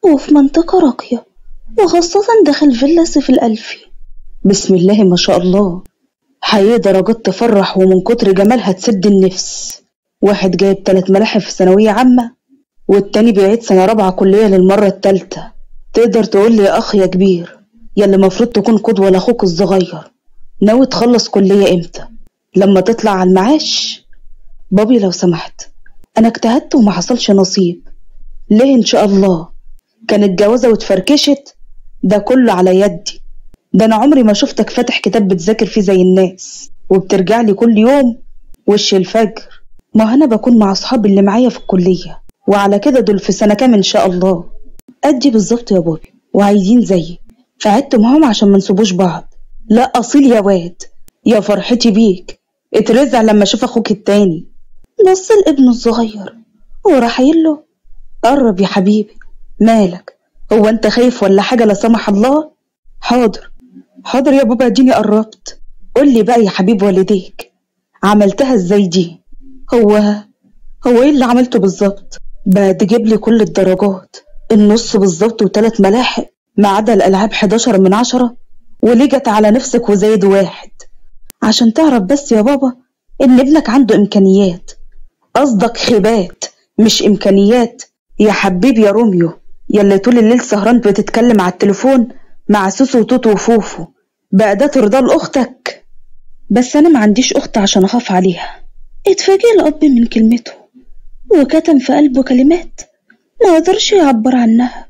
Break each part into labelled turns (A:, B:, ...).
A: وفي منطقة راقية وخاصة داخل فيلا سيف الألفي
B: بسم الله ما شاء الله حقيقي درجات تفرح ومن كتر جمالها تسد النفس واحد جايب تلات ملاحق في ثانوية عامة والتاني بيعيد سنة رابعة كلية للمرة التالتة تقدر تقول لي يا أخ يا كبير يلي المفروض تكون قدوة لأخوك الصغير ناوي تخلص كلية إمتى لما تطلع على المعاش بابي لو سمحت أنا اجتهدت وما حصلش نصيب ليه إن شاء الله كانت جوازة واتفركشت ده كله على يدي ده أنا عمري ما شفتك فاتح كتاب بتذاكر فيه زي الناس وبترجع لي كل يوم وش الفجر ما أنا بكون مع أصحابي اللي معايا في الكلية وعلى كده دول في سنة كام إن شاء الله أدي بالظبط يا بابي وعايزين زيي فقعدت معاهم عشان ما نسيبوش بعض لا أصيل يا واد يا فرحتي بيك اترزع لما اشوف اخوك التاني
A: بص لابنه الصغير وراح قايل له
B: قرب يا حبيبي مالك هو انت خايف ولا حاجه لا سمح الله حاضر حاضر يا بابا اديني قربت قول لي بقى يا حبيب والديك عملتها ازاي دي هو هو ايه اللي عملته بالظبط بقى تجيب لي كل الدرجات النص بالظبط وتلات ملاحق ما عدا الالعاب 11 من عشرة وليه جت على نفسك وزايد واحد عشان تعرف بس يا بابا إن ابنك عنده إمكانيات قصدك خيبات مش إمكانيات يا حبيبي يا روميو يلي طول الليل سهران بتتكلم على التليفون مع سوسو وتوتو وفوفو بقى ده ترضى لأختك بس أنا ما عنديش أخت عشان أخاف عليها
A: اتفاجئ الأب من كلمته وكتم في قلبه كلمات ما قدرش يعبر عنها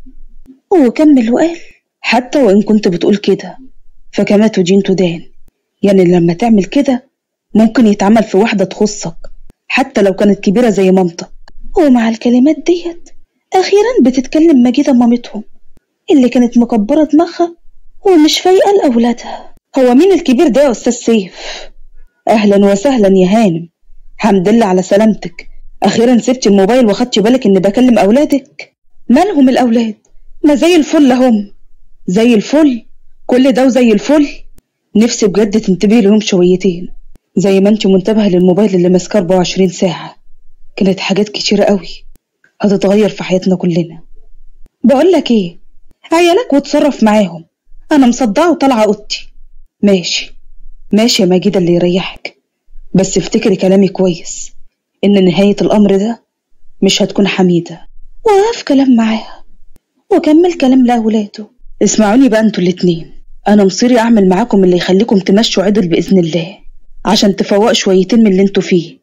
A: وكمل وقال
B: حتى وإن كنت بتقول كده فكما تدين تدان يعني لما تعمل كده ممكن يتعمل في واحدة تخصك حتى لو كانت كبيرة زي مامتك
A: ومع الكلمات ديت أخيرا بتتكلم مجيدة مامتهم اللي كانت مكبرة دماغها ومش فايقة لأولادها
B: هو مين الكبير ده يا أستاذ سيف؟ أهلا وسهلا يا هانم حمد لله على سلامتك أخيرا سبت الموبايل وخدتي بالك إني بكلم أولادك مالهم الأولاد؟ ما زي الفل هم زي الفل كل ده وزي الفل نفسي بجد تنتبهي لهم شويتين زي ما انت منتبهة للموبايل اللي ماسكاه 24 ساعة كانت حاجات كتيرة قوي هتتغير في حياتنا كلنا بقولك ايه عيالك وتصرف معاهم انا مصدعة وطالعة اوضتي ماشي ماشي يا ماجدة اللي يريحك بس افتكري كلامي كويس ان نهاية الامر ده مش هتكون حميدة
A: وقف كلام معاها وكمل كلام لأولاده
B: اسمعوني بقى انتوا الاتنين انا مصيري اعمل معاكم اللي يخليكم تمشوا عدل باذن الله عشان تفوقوا شويتين من اللي انتوا فيه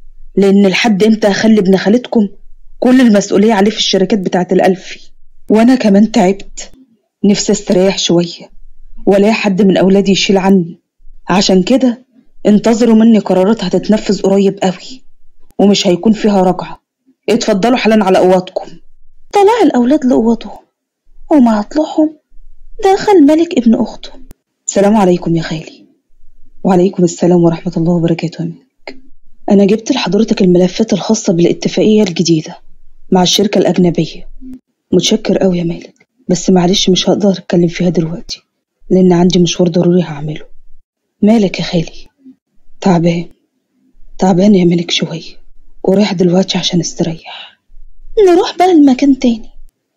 B: لان لحد امتى اخلي ابن خالتكم كل المسؤوليه عليه في الشركات بتاعه الالفي وانا كمان تعبت نفسي استريح شويه ولا حد من اولادي يشيل عني عشان كده انتظروا مني قرارات هتتنفذ قريب قوي ومش هيكون فيها رجعه اتفضلوا حالا على اوضكم
A: طلع الاولاد لاوضهم ومع طلوعهم دخل ملك ابن أخته
B: السلام عليكم يا خالي وعليكم السلام ورحمة الله وبركاته يا ملك أنا جبت لحضرتك الملفات الخاصة بالاتفاقية الجديدة مع الشركة الأجنبية متشكر أوي يا مالك بس معلش مش هقدر أتكلم فيها دلوقتي لأن عندي مشوار ضروري هعمله مالك يا خالي تعبان تعبان يا ملك شوية ورايح دلوقتي عشان استريح
A: نروح بقى لمكان تاني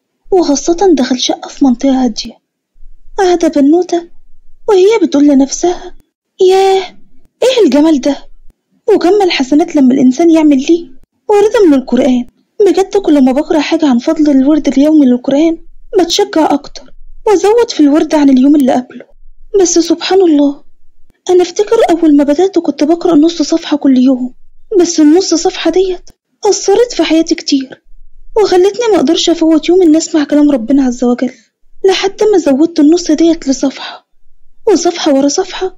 A: وخاصة دخل شقة في منطقة هادية قاعدة بنوتة وهي بتقول لنفسها ياه ايه الجمال ده وكم الحسنات لما الإنسان يعمل ليه وردة من القرآن بجد كل ما بقرأ حاجة عن فضل الورد اليومي للقرآن بتشجع أكتر وأزود في الورد عن اليوم اللي قبله بس سبحان الله أنا أفتكر أول ما بدأت كنت بقرأ نص صفحة كل يوم بس النص صفحة ديت أثرت في حياتي كتير وخلتني ما أقدرش أفوت يوم إن أسمع كلام ربنا عز وجل لحد ما زودت النص ديت لصفحة وصفحة ورا صفحة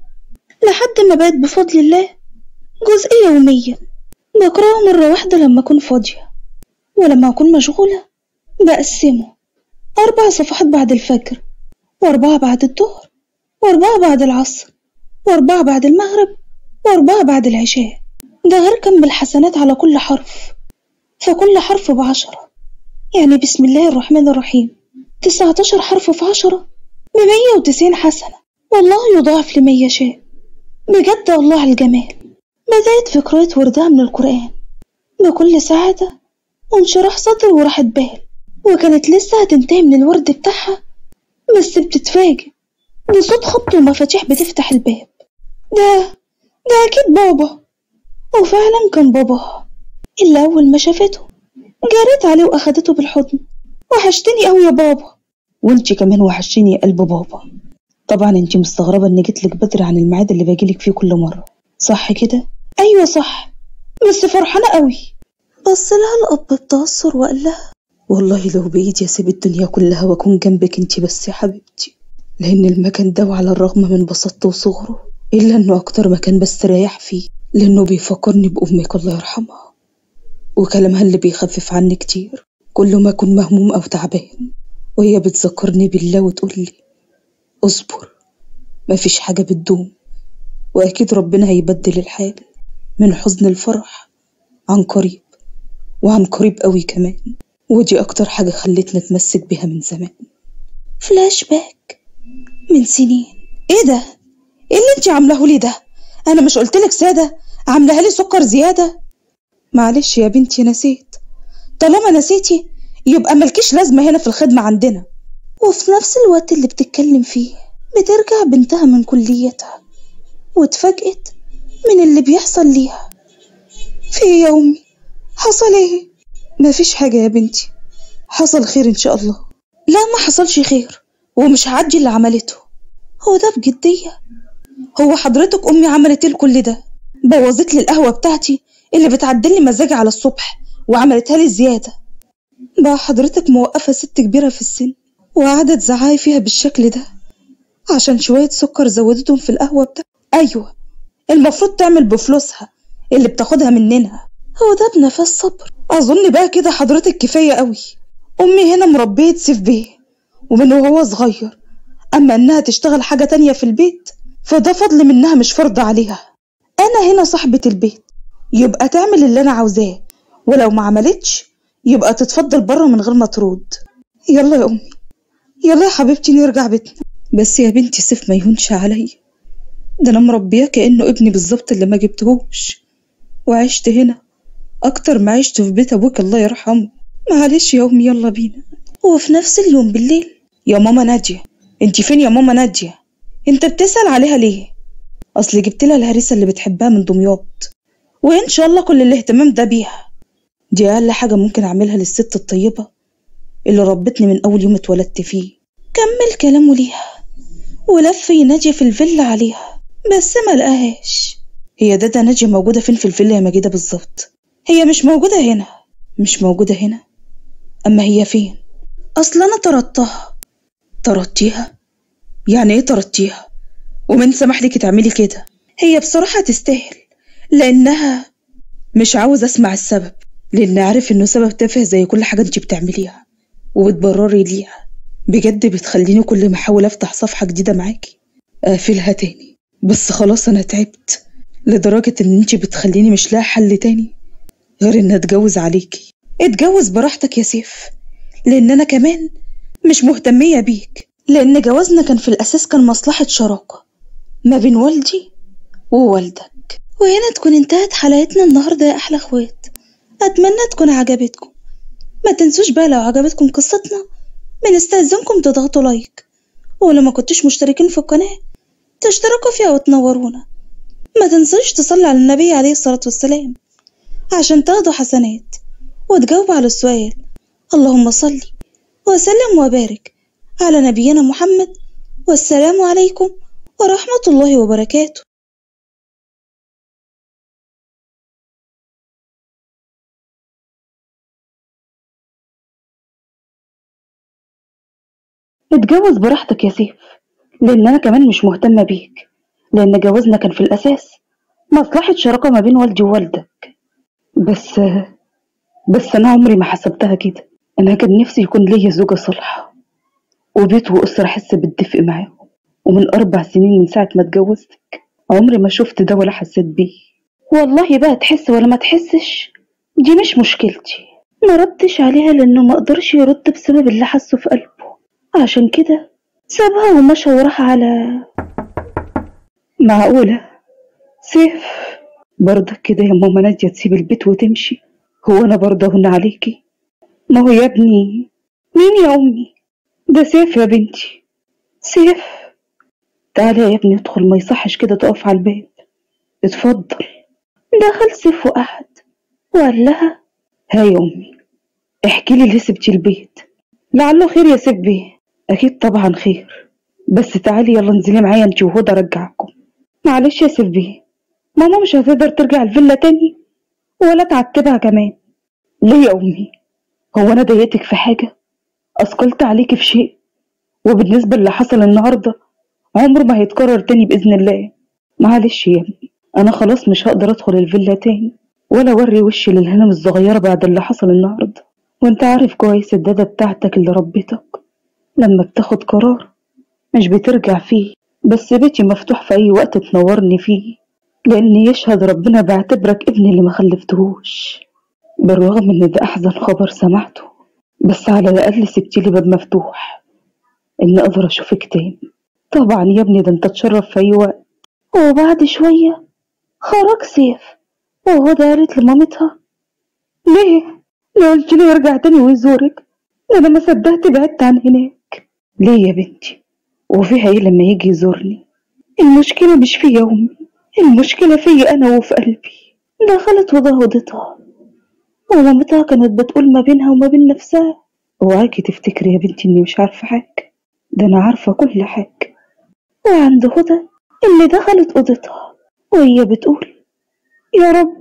A: لحد ما بقت بفضل الله جزء يوميا بقرأه مرة واحدة لما أكون فاضية ولما أكون مشغولة بقسمه أربع صفحات بعد الفجر وأربعة بعد الظهر وأربعة بعد العصر وأربعة بعد المغرب وأربعة بعد العشاء ده غير كم الحسنات على كل حرف فكل حرف بعشرة يعني بسم الله الرحمن الرحيم تسعة عشر حرف في عشرة بمية وتسعين حسنة والله يضاعف لمن يشاء بجد الله على الجمال بدأت في قراءة وردها من القرآن بكل سعادة وانشراح صدر وراحة بال وكانت لسه هتنتهي من الورد بتاعها بس بتتفاجئ بصوت خبط ومفاتيح بتفتح الباب ده ده أكيد بابا وفعلا كان باباها اللي أول ما شافته جرت عليه وأخدته بالحضن وحشتني أوي يا بابا
B: وانت كمان وحشتيني يا قلب بابا طبعا انت مستغربة اني جيتلك بدري عن الميعاد اللي باجيلك فيه كل مرة صح كده؟
A: أيوة صح بس فرحانة أوي بص لها الأب بتأثر وقال لها
B: والله لو بإيدي أسيب الدنيا كلها وأكون جنبك انت بس يا حبيبتي لأن المكان ده وعلى الرغم من بساطته وصغره إلا إنه أكتر مكان بستريح فيه لأنه بيفكرني بأمك الله يرحمها وكلامها اللي بيخفف عني كتير كل ما أكون مهموم أو تعبان وهي بتذكرني بالله وتقول لي اصبر مفيش حاجة بتدوم وأكيد ربنا هيبدل الحال من حزن الفرح عن قريب وعن قريب قوي كمان ودي أكتر حاجة خلتني أتمسك بيها من زمان
A: فلاش باك من سنين ايه ده ايه اللي انت عاملاه لي ده انا مش قلتلك ساده عاملاها لي سكر زياده
B: معلش يا بنتي نسيت
A: طالما نسيتي يبقى ملكيش لازمه هنا في الخدمه عندنا وفي نفس الوقت اللي بتتكلم فيه بترجع بنتها من كليتها واتفاجئت من اللي بيحصل ليها في ايه يا امي حصل ايه
B: مفيش حاجة يا بنتي حصل خير إن شاء الله
A: لا ما حصلش خير ومش هعدي اللي عملته هو ده بجدية هو حضرتك أمي عملت ايه كل ده بوظت لي القهوة بتاعتي اللي بتعدل لي مزاجي على الصبح وعملتها لي زيادة
B: بقى حضرتك موقفة ست كبيرة في السن وقعدت زعاي فيها بالشكل ده عشان شوية سكر زودتهم في القهوة بتاعتي
A: أيوة المفروض تعمل بفلوسها اللي بتاخدها مننا هو ده بنفس صبر
B: أظن بقى كده حضرتك كفاية قوي أمي هنا مربية سيف بيه ومن وهو صغير أما إنها تشتغل حاجة تانية في البيت فده فضل منها مش فرض عليها أنا هنا صاحبة البيت يبقى تعمل اللي أنا عاوزاه ولو ما عملتش يبقى تتفضل بره من غير ما ترد يلا يا أمي يلا يا حبيبتي نرجع بيتنا بس يا بنتي سيف ما يهونش عليا ده أنا مربياه كأنه ابني بالظبط اللي ما جبتهوش وعشت هنا أكتر ما عشت في بيت أبوك الله يرحمه معلش يا أمي يلا بينا
A: وفي نفس اليوم بالليل
B: يا ماما نادية انت فين يا ماما نادية انت بتسأل عليها ليه اصل جبت لها الهريسة اللي بتحبها من دمياط وان شاء الله كل الاهتمام ده بيها دي اقل حاجة ممكن اعملها للست الطيبة اللي ربتني من اول يوم اتولدت فيه
A: كمل كلامه ليها ولف نادية في الفيلا عليها بس ما لقاهاش
B: هي دادا نادية موجودة فين في الفيلا يا مجيدة بالظبط
A: هي مش موجودة هنا
B: مش موجودة هنا أما هي فين؟
A: أصل أنا طردتها
B: طردتيها؟ يعني إيه طردتيها؟ ومن سمح لك تعملي كده؟
A: هي بصراحة تستاهل لأنها
B: مش عاوز أسمع السبب لأن عارف إنه سبب تافه زي كل حاجة أنت بتعمليها وبتبرري ليها بجد بتخليني كل ما أحاول أفتح صفحة جديدة معاكي أقفلها تاني بس خلاص أنا تعبت لدرجة إن أنت بتخليني مش لاقي حل تاني غير إن أتجوز عليكي
A: اتجوز براحتك يا سيف لأن أنا كمان مش مهتمية بيك لأن جوازنا كان في الأساس كان مصلحة شراكة ما بين والدي ووالدك وهنا تكون انتهت حلقتنا النهاردة يا أحلى أخوات أتمنى تكون عجبتكم ما تنسوش بقى لو عجبتكم قصتنا بنستأذنكم تضغطوا لايك ولو ما كنتوش مشتركين في القناة تشتركوا فيها وتنورونا ما تنسوش تصلي على النبي عليه الصلاة والسلام عشان تاخدوا حسنات وتجاوبوا على السؤال اللهم صل وسلم وبارك على نبينا محمد والسلام عليكم ورحمة الله وبركاته
B: اتجوز براحتك يا سيف لأن أنا كمان مش مهتمة بيك لأن جوازنا كان في الأساس مصلحة شراكة ما بين والدي ووالدك بس بس أنا عمري ما حسبتها كده أنا كان نفسي يكون ليا زوجة صالحة وبيت وأسرة أحس بالدفء معاهم ومن أربع سنين من ساعة ما اتجوزتك عمري ما شفت ده ولا حسيت بيه والله بقى تحس ولا ما تحسش دي مش مشكلتي ما ردش عليها لأنه ما قدرش يرد بسبب اللي حسه في قلبه عشان كده سابها ومشى وراح على معقولة سيف برضك كده يا ماما نادية تسيب البيت وتمشي هو أنا برضه هنا عليكي ما هو يا ابني مين يا أمي؟ ده سيف يا بنتي سيف تعالى يا ابني ادخل ما يصحش كده تقف على الباب اتفضل
A: دخل سيف وقعد وقال لها
B: ها يا أمي احكي لي ليه سبتي البيت لعله خير يا سيف بيه أكيد طبعا خير بس تعالي يلا انزلي معايا انتي وهدى ارجعكم معلش يا سيف بيه ماما مش هتقدر ترجع الفيلا تاني ولا تعتبها كمان ليه يا أمي هو أنا ضايقتك في حاجة أثقلت عليكي في شيء وبالنسبة اللي حصل النهاردة عمره ما هيتكرر تاني بإذن الله معلش يا ابني أنا خلاص مش هقدر أدخل الفيلا تاني ولا أوري وشي للهنم الصغيرة بعد اللي حصل النهاردة وأنت عارف كويس الدادة بتاعتك اللي ربتك لما بتاخد قرار مش بترجع فيه بس بيتي مفتوح في أي وقت تنورني فيه لأن يشهد ربنا بعتبرك ابني اللي ما خلفتهوش بالرغم إن ده أحزن خبر سمعته بس على الأقل سبتيلي باب مفتوح إن أقدر أشوفك تاني طبعا يا ابني ده أنت تشرف في أي وقت
A: وبعد شوية خرج سيف وهدى قالت لمامتها
B: ليه؟ ليه قلت له يرجع تاني ويزورك؟ ده أنا ما صدقت بعدت عن هناك ليه يا بنتي؟ وفيها إيه لما يجي يزورني؟ المشكلة مش فيا يا أمي المشكلة فيا أنا وفي قلبي
A: دخلت وضع هدتها ومامتها كانت بتقول ما بينها وما بين نفسها
B: اوعاكي تفتكري يا بنتي إني مش عارفة حاجة ده أنا عارفة كل حاجة
A: وعند هدى اللي دخلت أوضتها وهي بتقول
B: يا رب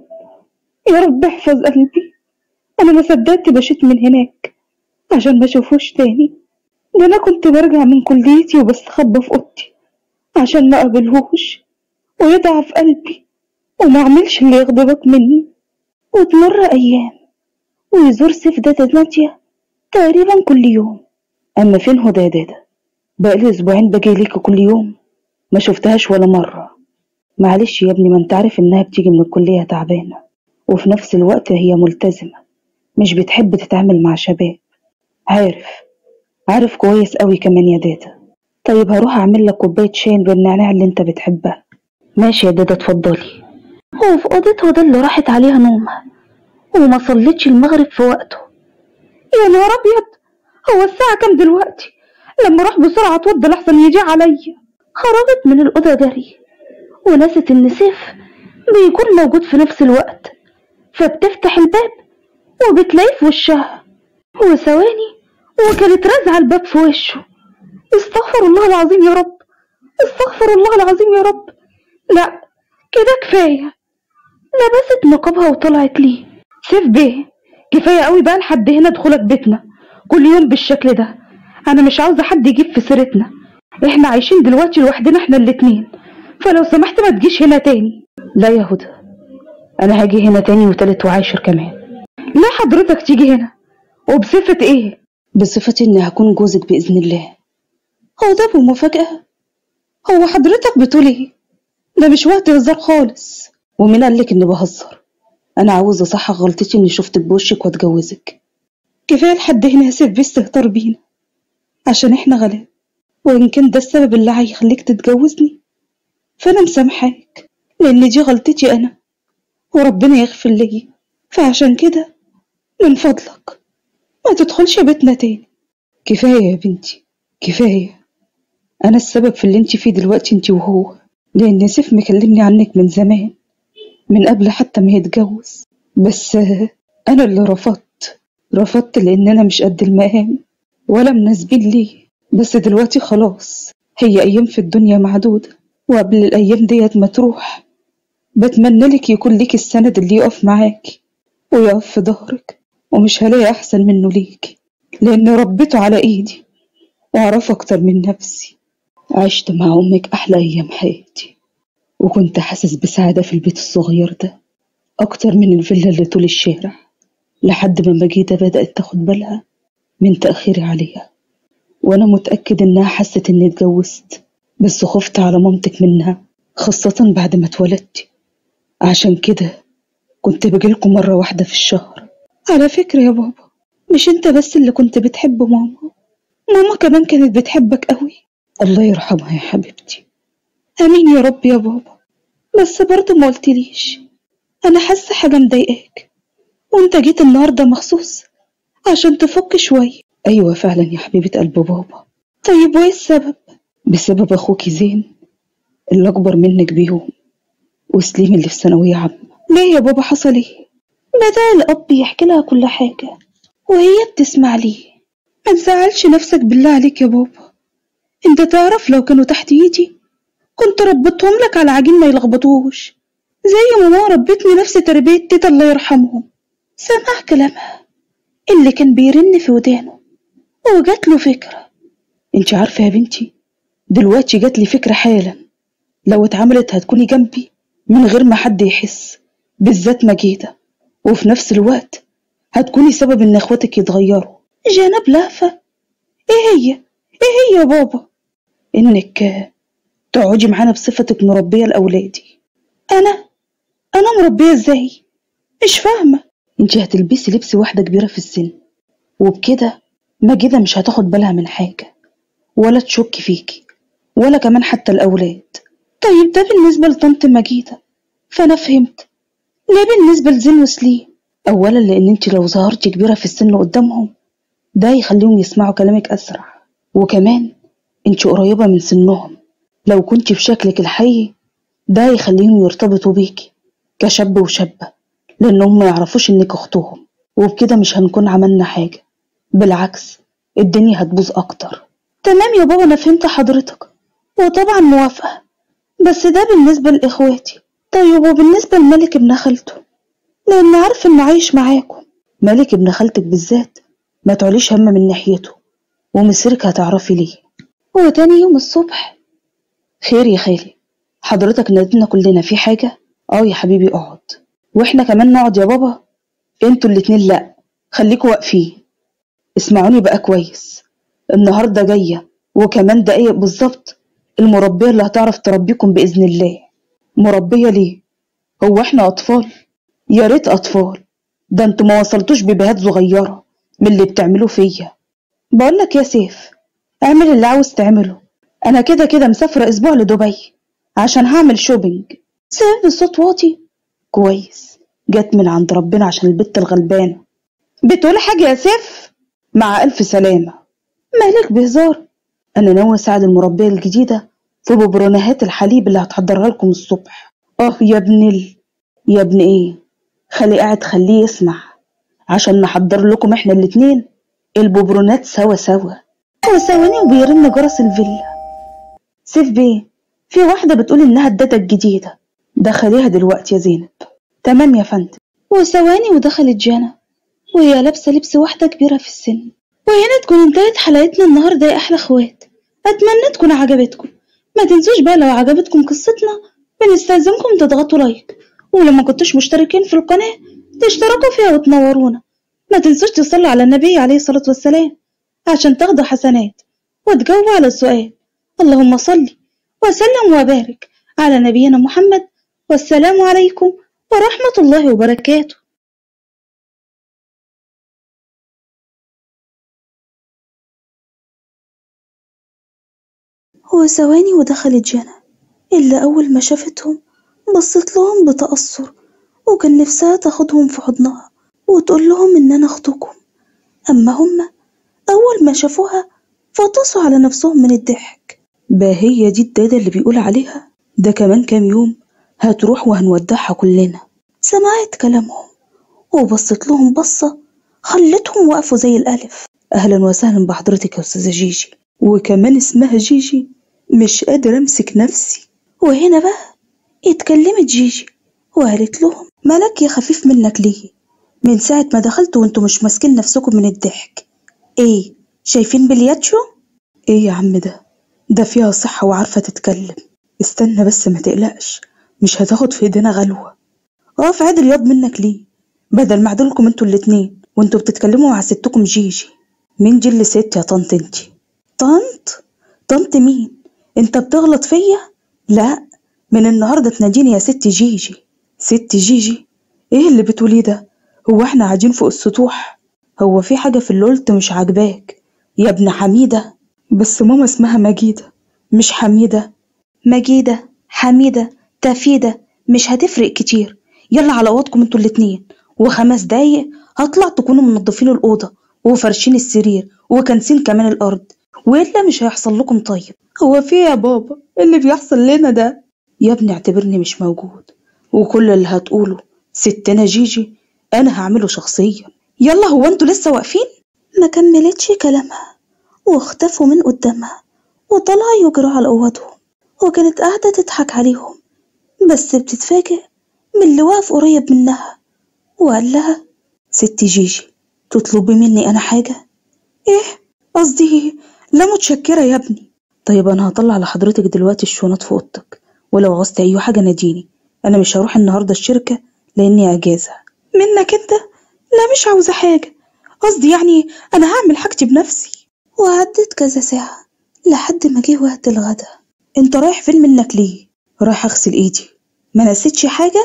B: يا رب احفظ قلبي أنا ما صدقت مشيت من هناك عشان ما أشوفوش تاني ده أنا كنت برجع من كليتي وبستخبى في أوضتي عشان ما أقابلهوش ويضعف قلبي وما أعملش اللي يغضبك مني
A: وتمر أيام ويزور سيف دادا نادية تقريبا كل يوم
B: أما فين هدى يا دادا بقالي أسبوعين باجي ليكي كل يوم ما شفتهاش ولا مرة معلش يا ابني ما انت عارف إنها بتيجي من الكلية تعبانة وفي نفس الوقت هي ملتزمة مش بتحب تتعامل مع شباب عارف عارف كويس قوي كمان يا دادا طيب هروح أعمل لك كوباية شاي بالنعناع اللي انت بتحبها ماشي يا دادا اتفضلي
A: وفي أوضة هدى اللي راحت عليها نومها وما صلتش المغرب في وقته
B: يا نهار أبيض هو الساعة كام دلوقتي لما أروح بسرعة اتوضى لحسن يجي عليا
A: خرجت من الأوضة جري ونست إن سيف بيكون موجود في نفس الوقت فبتفتح الباب وبتلاقيه في وشها وثواني وكانت رازعة الباب في وشه
B: استغفر الله العظيم يا رب استغفر الله العظيم يا رب لا كده كفاية
A: لبست نقابها وطلعت ليه
B: سيف بيه كفاية قوي بقى لحد هنا دخولك بيتنا كل يوم بالشكل ده أنا مش عاوزة حد يجيب في سيرتنا إحنا عايشين دلوقتي لوحدنا إحنا الاتنين فلو سمحت ما تجيش هنا تاني لا يا هدى أنا هاجي هنا تاني وتالت وعاشر كمان لا حضرتك تيجي هنا وبصفة إيه؟ بصفتي إني هكون جوزك بإذن الله
A: هو ده بمفاجأة
B: هو حضرتك بتقول إيه؟ ده مش وقت هزار خالص ومين قالك إني بهزر؟ أنا عاوزة صح غلطتي إني شفتك بوشك وأتجوزك كفاية لحد هنا يا سيف بيستهتر بينا عشان إحنا غلاب وإن كان ده السبب اللي هيخليك تتجوزني فأنا مسامحاك لأن دي غلطتي أنا وربنا يغفر لي فعشان كده من فضلك ما تدخلش بيتنا تاني كفاية يا بنتي كفاية أنا السبب في اللي انت فيه دلوقتي انت وهو لأن سيف مكلمني عنك من زمان من قبل حتى ما يتجوز بس أنا اللي رفضت رفضت لأن أنا مش قد المقام ولا مناسبين ليه بس دلوقتي خلاص هي أيام في الدنيا معدودة وقبل الأيام ديت ما تروح بتمنى لك يكون ليك السند اللي يقف معاكي ويقف في ظهرك ومش هلاقي أحسن منه ليكي لأن ربيته على إيدي وأعرف أكتر من نفسي عشت مع أمك أحلى أيام حياتي وكنت حاسس بسعادة في البيت الصغير ده أكتر من الفيلا اللي طول الشارع لحد ما مجيدة بدأت تاخد بالها من تأخيري عليها وأنا متأكد إنها حست إني اتجوزت بس خفت على مامتك منها خاصة بعد ما اتولدتي عشان كده كنت بجيلكم مرة واحدة في الشهر على فكرة يا بابا مش انت بس اللي كنت بتحب ماما ماما كمان كانت بتحبك قوي الله يرحمها يا حبيبتي امين يا رب يا بابا بس برضه ما قلتليش انا حاسه حاجه مضايقاك وانت جيت النهارده مخصوص عشان تفك شويه أيوة فعلا يا حبيبة قلب بابا
A: طيب وإيه السبب؟
B: بسبب أخوكي زين اللي أكبر منك بيوم وسليم اللي في ثانوية عامة
A: ليه يا بابا حصل إيه؟ بدأ الأب يحكي لها كل حاجة وهي بتسمع ليه ما تزعلش نفسك بالله عليك يا بابا انت تعرف لو كانوا تحت ايدي كنت ربيتهم لك على عجين ما يلخبطوش زي ما ماما ربتني نفس تربية تيتا الله يرحمهم سمع كلامها اللي كان بيرن في ودانه وجات له فكرة
B: انت عارفة يا بنتي دلوقتي جات لي فكرة حالا لو اتعملت هتكوني جنبي من غير ما حد يحس بالذات مجيدة وفي نفس الوقت هتكوني سبب ان اخواتك يتغيروا
A: جناب لهفة ايه هي ايه هي يا بابا
B: انك آه، تقعدي معانا بصفتك مربية لأولادي
A: انا انا مربية ازاي مش فاهمة
B: انت هتلبسي لبس واحدة كبيرة في السن وبكده ماجدة مش هتاخد بالها من حاجة ولا تشك فيكي ولا كمان حتى الأولاد
A: طيب ده بالنسبة لطنط مجيدة فأنا فهمت ليه بالنسبة لزين وسليم
B: أولا لأن انت لو ظهرتي كبيرة في السن قدامهم ده يخليهم يسمعوا كلامك أسرع وكمان انت قريبة من سنهم لو كنت في شكلك الحقيقي ده يخليهم يرتبطوا بيكي كشاب وشابة لأنهم ما يعرفوش إنك أختهم وبكده مش هنكون عملنا حاجة بالعكس الدنيا هتبوظ أكتر
A: تمام يا بابا أنا فهمت حضرتك وطبعا موافقة بس ده بالنسبة لإخواتي طيب وبالنسبة لملك ابن خالته لأن عارف إنه عايش معاكم
B: مالك ابن خالتك بالذات ما تعليش هم من ناحيته ومصيرك هتعرفي ليه
A: وتاني يوم الصبح
B: خير يا خالي حضرتك نادينا كلنا في حاجة اه يا حبيبي اقعد واحنا كمان نقعد يا بابا انتوا الاتنين لا خليكوا واقفين اسمعوني بقى كويس النهاردة جاية وكمان دقايق بالظبط المربية اللي هتعرف تربيكم بإذن الله مربية ليه؟ هو احنا أطفال؟ يا ريت أطفال ده انتوا ما وصلتوش ببهات صغيرة من اللي بتعملوه فيا بقولك يا سيف اعمل اللي عاوز تعمله أنا كده كده مسافرة أسبوع لدبي عشان هعمل شوبينج
A: سبب الصوت واطي
B: كويس جت من عند ربنا عشان البت الغلبانة
A: بتقول حاجة يا سيف
B: مع ألف سلامة
A: مالك بهزار
B: أنا ناوي أساعد المربية الجديدة في ببرونهات الحليب اللي هتحضرها لكم الصبح آه يا ابن ال... يا ابن إيه خلي قاعد خليه يسمع عشان نحضر لكم إحنا الاتنين الببرونات سوا سوا
A: هو ثواني وبيرن جرس الفيلا
B: سيف بيه في واحدة بتقول إنها الداتا الجديدة دخليها دلوقتي يا زينب تمام يا فندم
A: وثواني ودخلت جانا وهي لابسة لبس واحدة كبيرة في السن وهنا تكون انتهت حلقتنا النهاردة يا أحلى اخوات أتمنى تكون عجبتكم ما تنسوش بقى لو عجبتكم قصتنا بنستلزمكم تضغطوا لايك ولو ما كنتوش مشتركين في القناة تشتركوا فيها وتنورونا ما تنسوش تصلوا على النبي عليه الصلاة والسلام عشان تاخدوا حسنات وتجاوبوا على السؤال اللهم صل وسلم وبارك على نبينا محمد والسلام عليكم ورحمة الله وبركاته هو ثواني ودخلت جنى اللي أول ما شافتهم بصت لهم بتأثر وكان نفسها تاخدهم في حضنها وتقول لهم إن أنا أختكم أما هما أول ما شافوها فطسوا على نفسهم من الضحك
B: بقى هي دي الدادة اللي بيقول عليها ده كمان كام يوم هتروح وهنودعها كلنا
A: سمعت كلامهم وبصت لهم بصة خلتهم وقفوا زي الألف
B: أهلا وسهلا بحضرتك يا أستاذة جيجي وكمان اسمها جيجي مش قادرة أمسك نفسي
A: وهنا بقى اتكلمت جيجي وقالت لهم
B: مالك يا خفيف منك ليه من ساعة ما دخلت وانتوا مش ماسكين نفسكم من الضحك ايه شايفين بلياتشو ايه يا عم ده ده فيها صحة وعارفة تتكلم استنى بس ما تقلقش مش هتاخد في ايدينا غلوة اقف عادل ياض منك ليه بدل ما اعدلكم انتوا الاتنين وانتوا بتتكلموا مع ستكم جيجي مين دي اللي ست يا طنط انتي طنط طنط مين انت بتغلط فيا لا من النهارده تناديني يا ست جيجي ست جيجي ايه اللي بتقوليه ده هو احنا قاعدين فوق السطوح هو في حاجه في اللي قلت مش عاجباك يا ابن حميده بس ماما اسمها مجيده مش حميده
A: مجيدة حميدة تفيدة مش هتفرق كتير يلا على اوضكم انتوا الاتنين وخمس دقايق هطلع تكونوا منظفين الأوضة
B: وفرشين السرير وكنسين كمان الأرض وإلا مش هيحصل لكم طيب هو في إيه يا بابا اللي بيحصل لنا ده يا ابني اعتبرني مش موجود وكل اللي هتقوله ستنا جيجي أنا هعمله شخصيا يلا هو انتوا لسه واقفين
A: ما كملتش كلامها واختفوا من قدامها وطلعوا يجروا على أوضهم وكانت قاعدة تضحك عليهم بس بتتفاجئ من اللي واقف قريب منها وقال لها
B: ست جيجي تطلبي مني أنا حاجة
A: إيه قصدي لا متشكرة يا ابني
B: طيب أنا هطلع لحضرتك دلوقتي الشنط في أوضتك ولو عوزت أي حاجة ناديني أنا مش هروح النهاردة الشركة لأني أجازة
A: منك انت لا مش عاوزة حاجة قصدي يعني أنا هعمل حاجتي بنفسي وعدت كذا ساعة لحد ما جه وقت الغدا
B: انت رايح فين منك ليه رايح اغسل ايدي ما نسيتش حاجة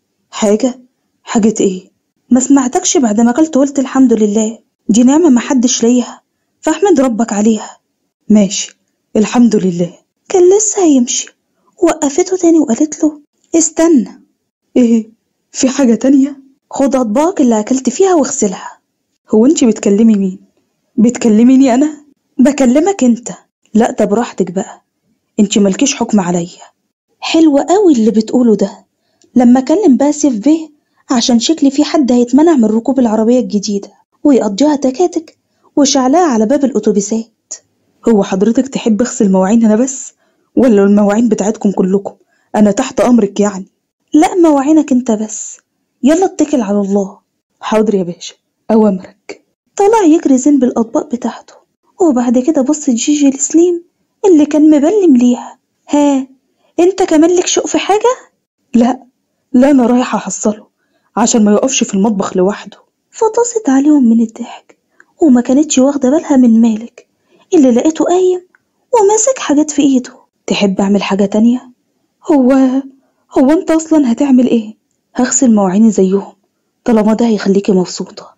B: حاجة حاجة ايه
A: ما سمعتكش بعد ما اكلت قلت الحمد لله دي نعمة محدش ليها فاحمد ربك عليها
B: ماشي الحمد لله
A: كان لسه هيمشي وقفته تاني وقالت له استنى
B: ايه في حاجة تانية
A: خد اطباقك اللي اكلت فيها واغسلها
B: هو انت بتكلمي مين بتكلميني انا
A: بكلمك انت
B: لا ده براحتك بقى انت مالكيش حكم عليا
A: حلو قوي اللي بتقوله ده لما اكلم بقى سيف بيه عشان شكلي في حد هيتمنع من ركوب العربية الجديدة ويقضيها تكاتك وشعلها على باب الأتوبيسات
B: هو حضرتك تحب اغسل مواعين انا بس ولا المواعين بتاعتكم كلكم انا تحت امرك يعني
A: لا مواعينك انت بس يلا اتكل على الله
B: حاضر يا باشا اوامرك
A: طلع يجري زين بالأطباق بتاعته وبعد كده بص جيجي لسليم اللي كان مبلم ليها ها انت كمان لك شوق في حاجة؟
B: لا لا انا رايح احصله عشان ما يقفش في المطبخ لوحده
A: فطست عليهم من الضحك وما كانتش واخدة بالها من مالك اللي لقيته قايم وماسك حاجات في ايده
B: تحب اعمل حاجة تانية
A: هو هو انت اصلا هتعمل ايه؟
B: هغسل مواعيني زيهم طالما ده هيخليكي مبسوطة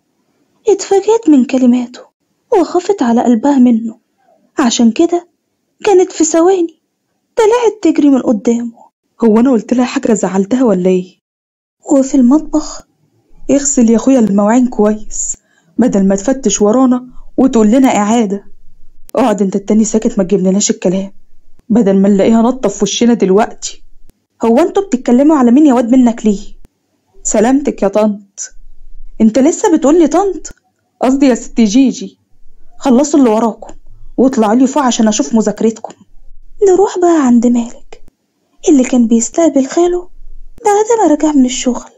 A: اتفاجأت من كلماته وخفت على قلبها منه عشان كده كانت في ثواني طلعت تجري من قدامه
B: هو انا قلت لها حاجة زعلتها ولا ايه
A: وفي المطبخ
B: اغسل يا اخويا المواعين كويس بدل ما تفتش ورانا وتقول لنا اعادة اقعد انت التاني ساكت ما تجيبلناش الكلام بدل ما نلاقيها نطة في وشنا دلوقتي
A: هو انتوا بتتكلموا على مين يا واد منك ليه
B: سلامتك يا طنط انت لسه بتقولي طنط قصدي يا ست جيجي خلصوا اللي وراكم واطلعوا لي فوق عشان اشوف مذاكرتكم
A: نروح بقى عند مالك اللي كان بيستقبل خاله بعد ما رجع من الشغل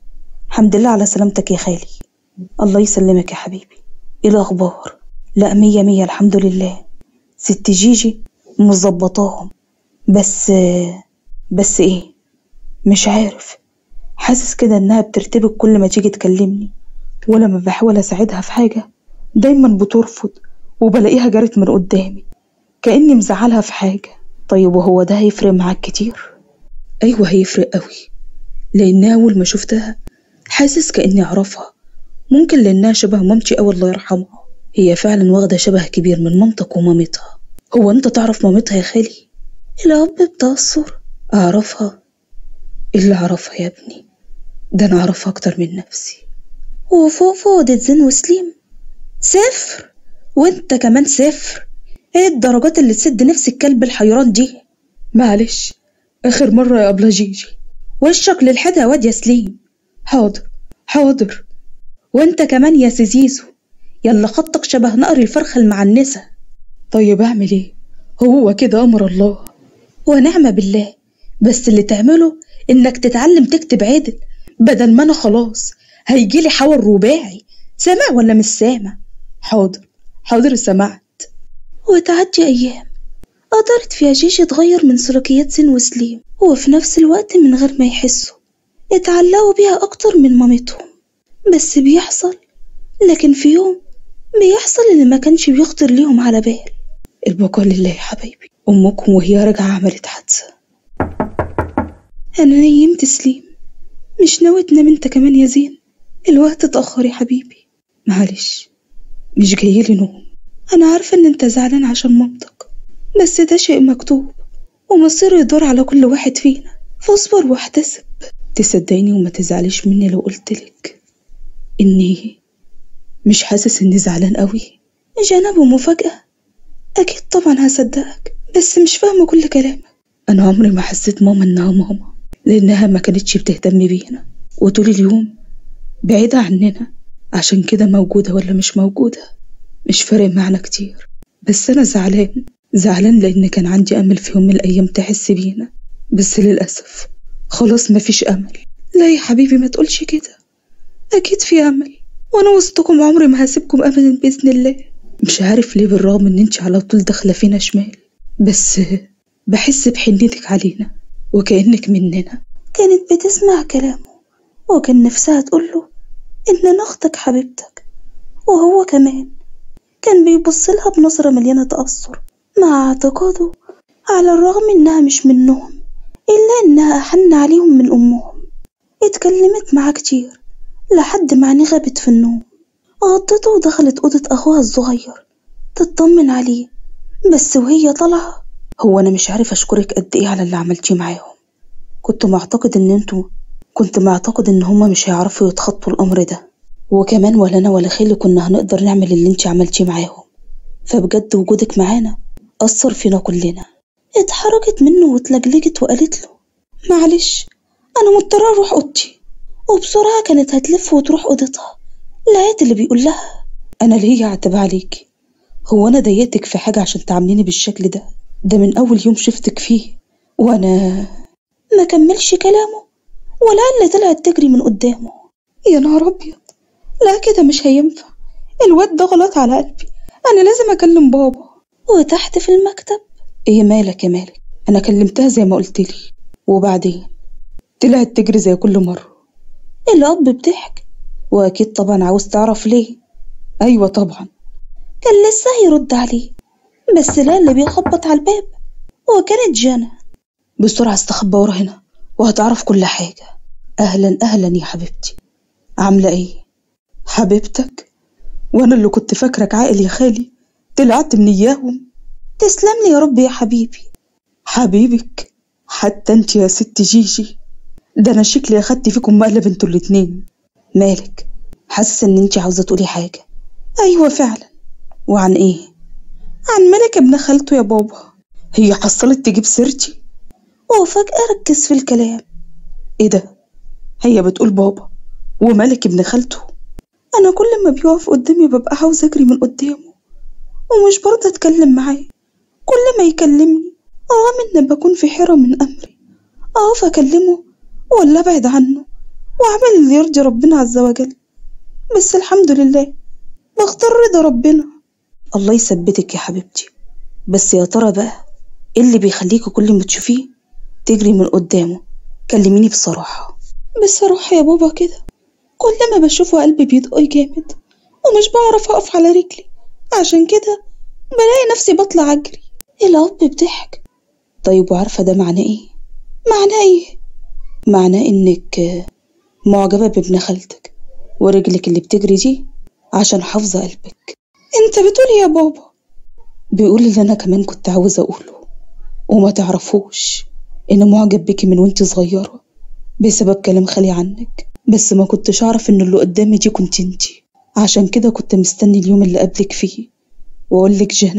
B: الحمد لله على سلامتك يا خالي الله يسلمك يا حبيبي ايه الاخبار لا مية مية الحمد لله ست جيجي مظبطاهم بس بس ايه مش عارف حاسس كده انها بترتبك كل ما تيجي تكلمني ولما بحاول اساعدها في حاجة دايما بترفض وبلاقيها جرت من قدامي كأني مزعلها في حاجة طيب وهو ده هيفرق معاك كتير ايوه هيفرق قوي لان اول ما شفتها حاسس كاني اعرفها ممكن لانها شبه مامتي او الله يرحمها هي فعلا واخده شبه كبير من مامتك ومامتها هو انت تعرف مامتها يا خالي
A: الأب بتاع الصورة
B: اعرفها اللي اعرفها يا ابني ده انا اعرفها اكتر من نفسي
A: وفوق فوق زين وسليم صفر وانت كمان صفر ايه الدرجات اللي تسد نفس الكلب الحيران دي
B: معلش اخر مرة يا ابله جيجي
A: وشك للحدا يا واد يا سليم
B: حاضر حاضر
A: وانت كمان يا سيزيزو يلا خطك شبه نقر الفرخة المعنسة
B: طيب اعمل ايه هو كده امر الله
A: ونعم بالله بس اللي تعمله انك تتعلم تكتب عدل بدل ما انا خلاص هيجيلي حول رباعي سامع ولا مش سامع
B: حاضر حاضر سمعت
A: وتعدي ايام قدرت فيها جيجي تغير من سلوكيات زين وسليم وفي نفس الوقت من غير ما يحسوا اتعلقوا بيها اكتر من مامتهم بس بيحصل لكن في يوم بيحصل اللي ما كانش بيخطر ليهم على بال
B: البقاء لله يا حبايبي امكم وهي راجعه عملت حادثه
A: انا نيمت سليم مش ناوي تنام انت كمان يا زين الوقت اتاخر يا حبيبي
B: معلش مش جايلي نوم
A: انا عارفه ان انت زعلان عشان مامتك بس ده شيء مكتوب ومصيره يدور على كل واحد فينا فاصبر واحتسب
B: تصدقيني وما تزعليش مني لو قلتلك اني مش حاسس إني زعلان قوي
A: جناب ومفاجأة أكيد طبعا هصدقك بس مش فاهمة كل كلامك
B: أنا عمري ما حسيت ماما إنها ماما لأنها ما كانتش بتهتم بينا وطول اليوم بعيدة عننا عشان كده موجودة ولا مش موجودة مش فارق معنا كتير بس أنا زعلان زعلان لأن كان عندي أمل في يوم من الأيام تحس بينا بس للأسف خلاص مفيش أمل
A: لا يا حبيبي ما تقولش كده أكيد في أمل وأنا وسطكم عمري ما هسيبكم أبدا بإذن الله
B: مش عارف ليه بالرغم إن انت على طول داخلة فينا شمال بس بحس بحنيتك علينا وكأنك مننا
A: كانت بتسمع كلامه وكان نفسها تقوله إن أنا أختك حبيبتك وهو كمان كان بيبص لها بنظرة مليانة تأثر مع اعتقاده على الرغم إنها مش منهم إلا إنها أحن عليهم من أمهم اتكلمت معاه كتير لحد ما عينيه غابت في النوم غطته ودخلت أوضة أخوها الصغير تطمن عليه بس وهي طالعة
B: هو أنا مش عارف أشكرك قد إيه على اللي عملتيه معاهم كنت معتقد إن انتوا كنت معتقد إن هما مش هيعرفوا يتخطوا الأمر ده وكمان ولا أنا ولا خالي كنا هنقدر نعمل اللي انتي عملتيه معاهم فبجد وجودك معانا أثر فينا كلنا
A: اتحركت منه واتلجلجت وقالت له معلش أنا مضطرة أروح أوضتي وبسرعة كانت هتلف وتروح أوضتها لقيت اللي بيقول لها
B: أنا ليه عتب عليك هو أنا ضايقتك في حاجة عشان تعامليني بالشكل ده ده من أول يوم شفتك فيه وأنا
A: ما كملش كلامه ولا اللي طلعت تجري من قدامه يا نهار أبيض لا كده مش هينفع الواد ده غلط على قلبي أنا لازم أكلم بابا وتحت في المكتب
B: إيه مالك يا مالك أنا كلمتها زي ما قلتلي وبعدين طلعت تجري زي كل مرة
A: الأب بضحك
B: وأكيد طبعا عاوز تعرف ليه أيوة طبعا
A: كان لسه هيرد عليه بس لا اللي بيخبط على الباب وكانت جانا
B: بسرعة استخبى ورا هنا وهتعرف كل حاجة أهلا أهلا يا حبيبتي عاملة إيه؟ حبيبتك؟ وأنا اللي كنت فاكرك عاقل يا خالي طلعت من إياهم
A: تسلم لي يا رب يا حبيبي
B: حبيبك حتى انت يا ست جيجي ده انا شكلي اخدت فيكم مقلب انتوا الاتنين مالك حاسس ان انت عاوزه تقولي حاجه
A: ايوه فعلا
B: وعن ايه
A: عن ملك ابن خالته يا بابا
B: هي حصلت تجيب سيرتي
A: وفجأة ركز في الكلام
B: ايه ده هي بتقول بابا وملك ابن خالته
A: انا كل ما بيقف قدامي ببقى عاوزة اجري من قدامه ومش برضه اتكلم معاه كل ما يكلمني رغم ان بكون في حيرة من امري اقف اكلمه ولا ابعد عنه واعمل اللي يرضي ربنا عز وجل بس الحمد لله بختار رضا ربنا
B: الله يثبتك يا حبيبتي بس يا ترى بقى ايه اللي بيخليكي كل ما تشوفيه تجري من قدامه كلميني بصراحة
A: بصراحة يا بابا كده كل ما بشوفه قلبي بيدق جامد ومش بعرف اقف على رجلي عشان كده بلاقي نفسي بطلع اجري الاب بضحك
B: طيب وعارفة ده معناه ايه
A: معناه ايه
B: معناه انك معجبة بابن خالتك ورجلك اللي بتجري دي عشان حافظة قلبك
A: انت بتقول يا بابا
B: بيقول اللي انا كمان كنت عاوزة اقوله وما تعرفوش ان معجب بيكي من وانت صغيرة بسبب كلام خالي عنك بس ما كنتش اعرف ان اللي قدامي دي كنت انتي عشان كده كنت مستني اليوم اللي قبلك فيه واقول لك جنى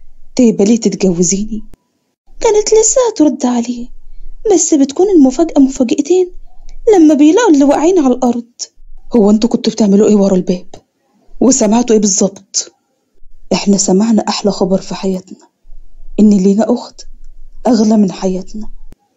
B: تقبلي تتجوزيني
A: كانت لسه هترد عليه بس بتكون المفاجأة مفاجأتين لما بيلاقوا اللي واقعين على الأرض
B: هو انتوا كنتوا بتعملوا ايه ورا الباب وسمعتوا ايه بالظبط احنا سمعنا احلى خبر في حياتنا ان لينا اخت اغلى من حياتنا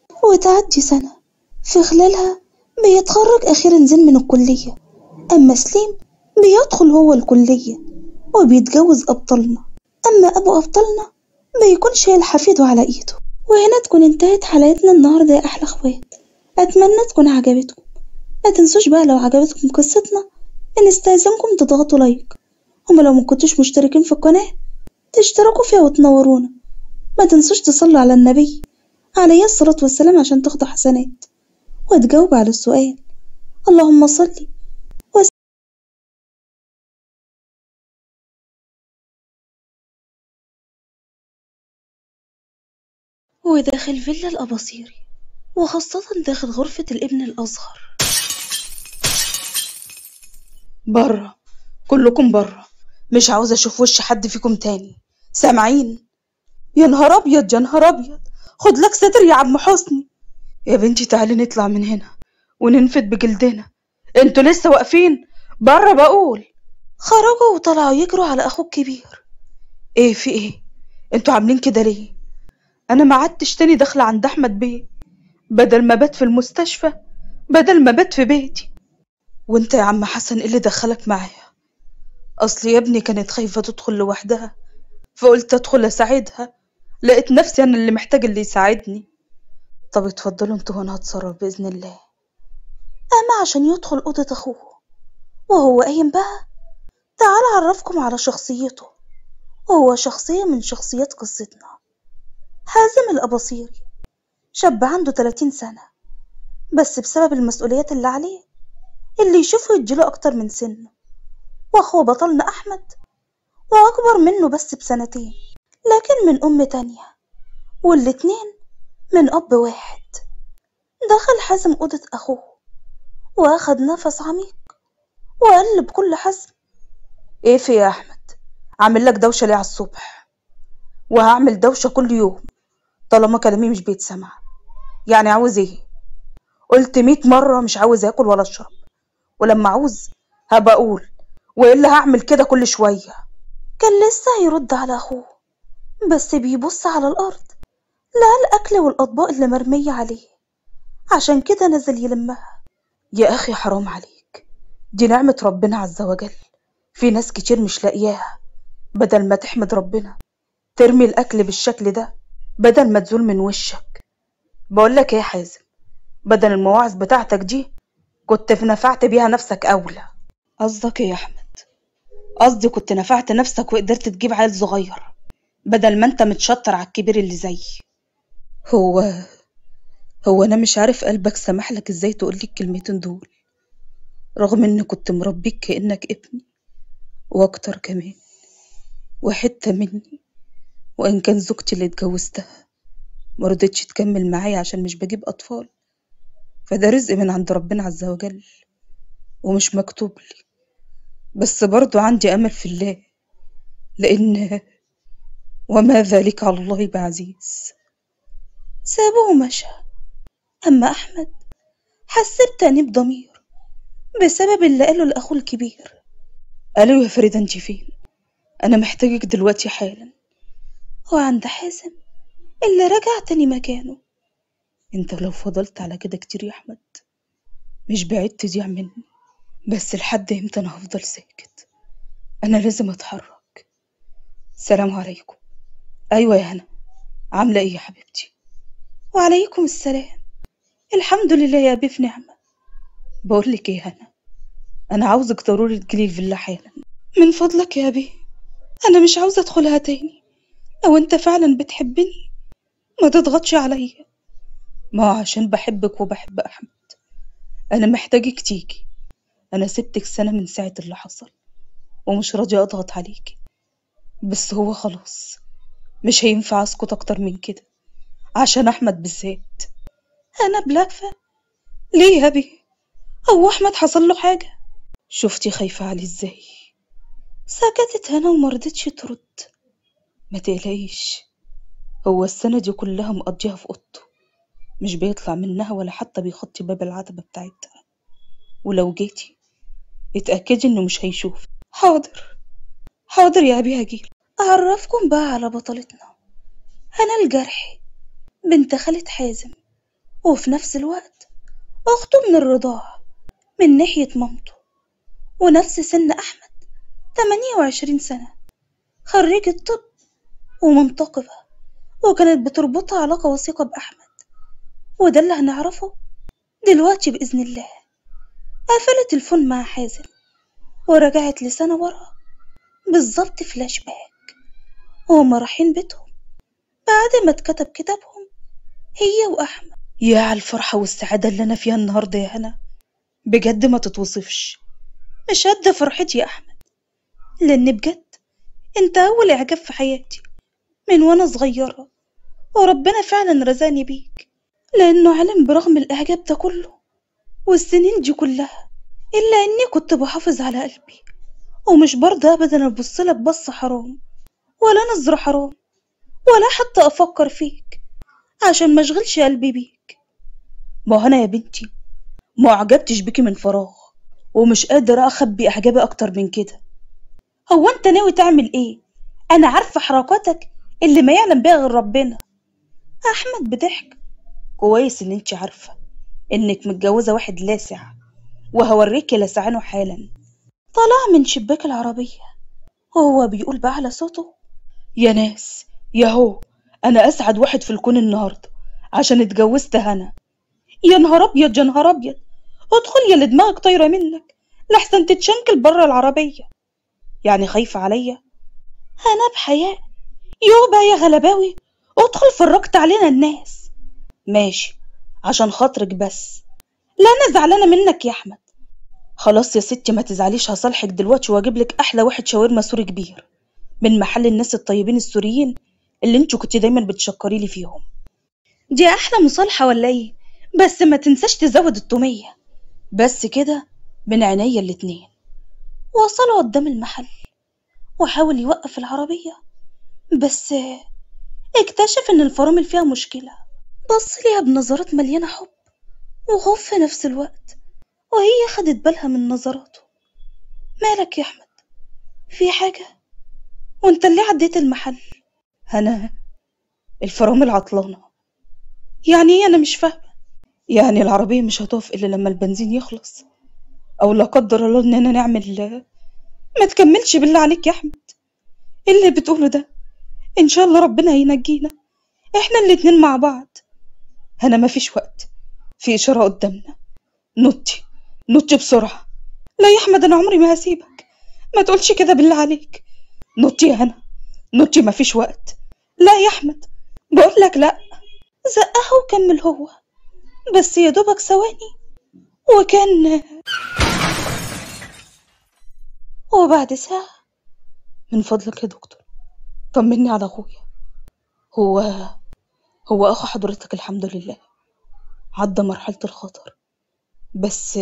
A: وتعدي سنة في خلالها بيتخرج أخيرا زين من الكلية أما سليم بيدخل هو الكلية وبيتجوز أبطالنا أما أبو أبطالنا بيكون شايل حفيده على إيده وهنا تكون انتهت حلقتنا النهاردة يا أحلى أخوات أتمنى تكون عجبتكم ما تنسوش بقى لو عجبتكم قصتنا نستلزمكم تضغطوا لايك هما لو مكنتوش مشتركين في القناة تشتركوا فيها وتنورونا ما تنسوش تصلوا على النبي عليه الصلاة والسلام عشان تاخدوا حسنات وتجاوب على السؤال اللهم صل وس... وداخل فيلا الأباصيري وخاصة داخل غرفة الابن الأصغر
B: بره كلكم بره مش عاوزة أشوف وش حد فيكم تاني سامعين يا نهار أبيض يا نهار أبيض خد لك ستر يا عم حسني يا بنتي تعالي نطلع من هنا وننفد بجلدنا انتوا لسه واقفين بره بقول
A: خرجوا وطلعوا يجروا على أخوه الكبير
B: ايه في ايه انتوا عاملين كده ليه انا ما عدتش تاني داخله عند احمد بيه بدل ما بات في المستشفى بدل ما بات في بيتي وانت يا عم حسن ايه اللي دخلك معايا اصل يا ابني كانت خايفه تدخل لوحدها فقلت ادخل اساعدها لقيت نفسي انا اللي محتاج اللي يساعدني طب اتفضلوا انتوا وانا هتصرف باذن الله
A: أما عشان يدخل أوضة أخوه وهو قايم بقى تعال أعرفكم على شخصيته هو شخصية من شخصيات قصتنا حازم الأباصيري شاب عنده 30 سنة بس بسبب المسؤوليات اللي عليه اللي يشوفه يديله أكتر من سنه وأخوه بطلنا أحمد وأكبر منه بس بسنتين لكن من أم تانية والاتنين من أب واحد دخل حازم أوضة أخوه وأخد نفس عميق وقال بكل حزم
B: ايه في يا احمد عامل لك دوشه ليه على الصبح وهعمل دوشه كل يوم طالما كلامي مش بيتسمع يعني عاوز ايه قلت ميت مره مش عاوز اكل ولا اشرب ولما عاوز هبقى اقول والا هعمل كده كل شويه
A: كان لسه هيرد على أخوه بس بيبص على الأرض لقى الأكل والأطباق اللي مرمية عليه عشان كده نزل يلمها
B: يا اخي حرام عليك دي نعمه ربنا عز وجل في ناس كتير مش لاقياها بدل ما تحمد ربنا ترمي الاكل بالشكل ده بدل ما تزول من وشك بقول لك ايه يا حازم بدل المواعظ بتاعتك دي كنت نفعت بيها نفسك اولى قصدك ايه يا احمد قصدي كنت نفعت نفسك وقدرت تجيب عيل صغير بدل ما انت متشطر على الكبير اللي زيي هو هو انا مش عارف قلبك سمح لك ازاي تقول لي الكلمتين دول رغم اني كنت مربيك كانك ابني واكتر كمان وحته مني وان كان زوجتي اللي اتجوزتها مرضتش تكمل معايا عشان مش بجيب اطفال فده رزق من عند ربنا عز وجل ومش مكتوب لي بس برضو عندي امل في الله لان وما ذلك على الله بعزيز
A: سابه ومشى أما أحمد حس بتأنيب ضمير بسبب اللي قاله لأخوه الكبير
B: الو يا فريده انت فين انا محتاجك دلوقتي حالا
A: وعند حازم اللي رجع تاني مكانه
B: انت لو فضلت على كده كتير يا احمد مش بعيد تضيع مني بس لحد امتى انا هفضل ساكت انا لازم اتحرك سلام عليكم ايوه يا هنا عامله ايه يا حبيبتي
A: وعليكم السلام الحمد لله يا أبي في نعمة
B: بقول لك ايه هنا انا عاوزك ضروري تجيلي الفيلا حالا
A: من فضلك يا أبي أنا مش عاوزة أدخلها تاني لو أنت فعلا بتحبني ما تضغطش عليا
B: ما هو عشان بحبك وبحب احمد انا محتاجك تيجي انا سبتك سنه من ساعه اللي حصل ومش راضيه اضغط عليكي بس هو خلاص مش هينفع اسكت اكتر من كده عشان احمد بالذات
A: أنا بلهفة ليه يا أبي هو أحمد حصل له حاجة
B: شفتي خايفه عليه ازاي
A: سكتت هنا ومرضتش ترد
B: ما تقلقيش هو السنه دي كلها مقضيها في اوضته مش بيطلع منها ولا حتى بيخطي باب العتبه بتاعتها ولو جيتي اتاكدي انه مش هيشوف
A: حاضر حاضر يا أبي هجيل أعرفكم بقى على بطلتنا هنا الجرحي بنت خالة حازم وفي نفس الوقت أخته من الرضاعة من ناحية مامته ونفس سن أحمد تمانية وعشرين سنة خريجة طب ومنتقبة وكانت بتربطها علاقة وثيقة بأحمد وده اللي هنعرفه دلوقتي بإذن الله قفلت الفون مع حازم ورجعت لسنة ورا بالظبط فلاش باك وهما رايحين بيتهم بعد ما اتكتب كتابهم هي وأحمد
B: يا على الفرحه والسعاده اللي انا فيها النهارده يا هنا بجد ما تتوصفش
A: مش قد فرحتي يا أحمد لأن بجد أنت أول إعجاب في حياتي من وأنا صغيرة وربنا فعلا رزقني بيك لأنه علم برغم الإعجاب ده كله والسنين دي كلها إلا إني كنت بحافظ على قلبي ومش برضه أبدا أبصلك بص حرام ولا نظرة حرام ولا حتى أفكر فيك عشان ما أشغلش قلبي بيك
B: ما هو أنا يا بنتي ما أعجبتش بيكي من فراغ ومش قادرة أخبي إعجابي أكتر من كده
A: هو أنت ناوي تعمل إيه؟ أنا عارفة حركاتك اللي ما يعلم بيها غير ربنا أحمد بضحك
B: كويس إن أنت عارفة إنك متجوزة واحد لاسع وهوريكي لسعانه حالا
A: طلع من شباك العربية وهو بيقول بأعلى صوته
B: يا ناس يا هو أنا أسعد واحد في الكون النهاردة عشان اتجوزت هنا
A: يا نهار أبيض يا نهار أبيض ادخل يا اللي دماغك طايرة منك لحسن تتشنكل بره العربية
B: يعني خايفة عليا
A: أنا بحياء يوبا يا غلباوي ادخل فرجت علينا الناس
B: ماشي عشان خاطرك بس
A: لا أنا زعلانة منك يا أحمد
B: خلاص يا ستي ما تزعليش هصالحك دلوقتي واجيب لك احلى واحد شاورما سوري كبير من محل الناس الطيبين السوريين اللي انتوا كنت دايما بتشكري لي فيهم
A: دي احلى مصالحه ولا ايه بس ما تنساش تزود التوميه
B: بس كده من عينيا الاتنين
A: وصلوا قدام المحل وحاول يوقف العربيه بس اكتشف ان الفرامل فيها مشكله بص ليها بنظرات مليانه حب وخوف في نفس الوقت وهي خدت بالها من نظراته مالك يا احمد في حاجه وانت اللي عديت المحل
B: انا الفرامل عطلانه
A: يعني ايه انا مش فاهمه
B: يعني العربيه مش هتقف الا لما البنزين يخلص او لا قدر الله اننا نعمل
A: ما تكملش بالله عليك يا احمد ايه اللي بتقوله ده ان شاء الله ربنا هينجينا احنا الاتنين مع بعض
B: انا مفيش وقت في اشاره قدامنا نطي نطي بسرعه
A: لا يا احمد انا عمري ما هسيبك ما تقولش كده بالله عليك
B: نطي يا هنا نطي مفيش وقت
A: لا يا احمد بقول لك لا زقها وكمل هو بس يا دوبك ثواني وكان وبعد ساعة
B: من فضلك يا دكتور طمني على اخويا هو هو اخو حضرتك الحمد لله عدى مرحلة الخطر بس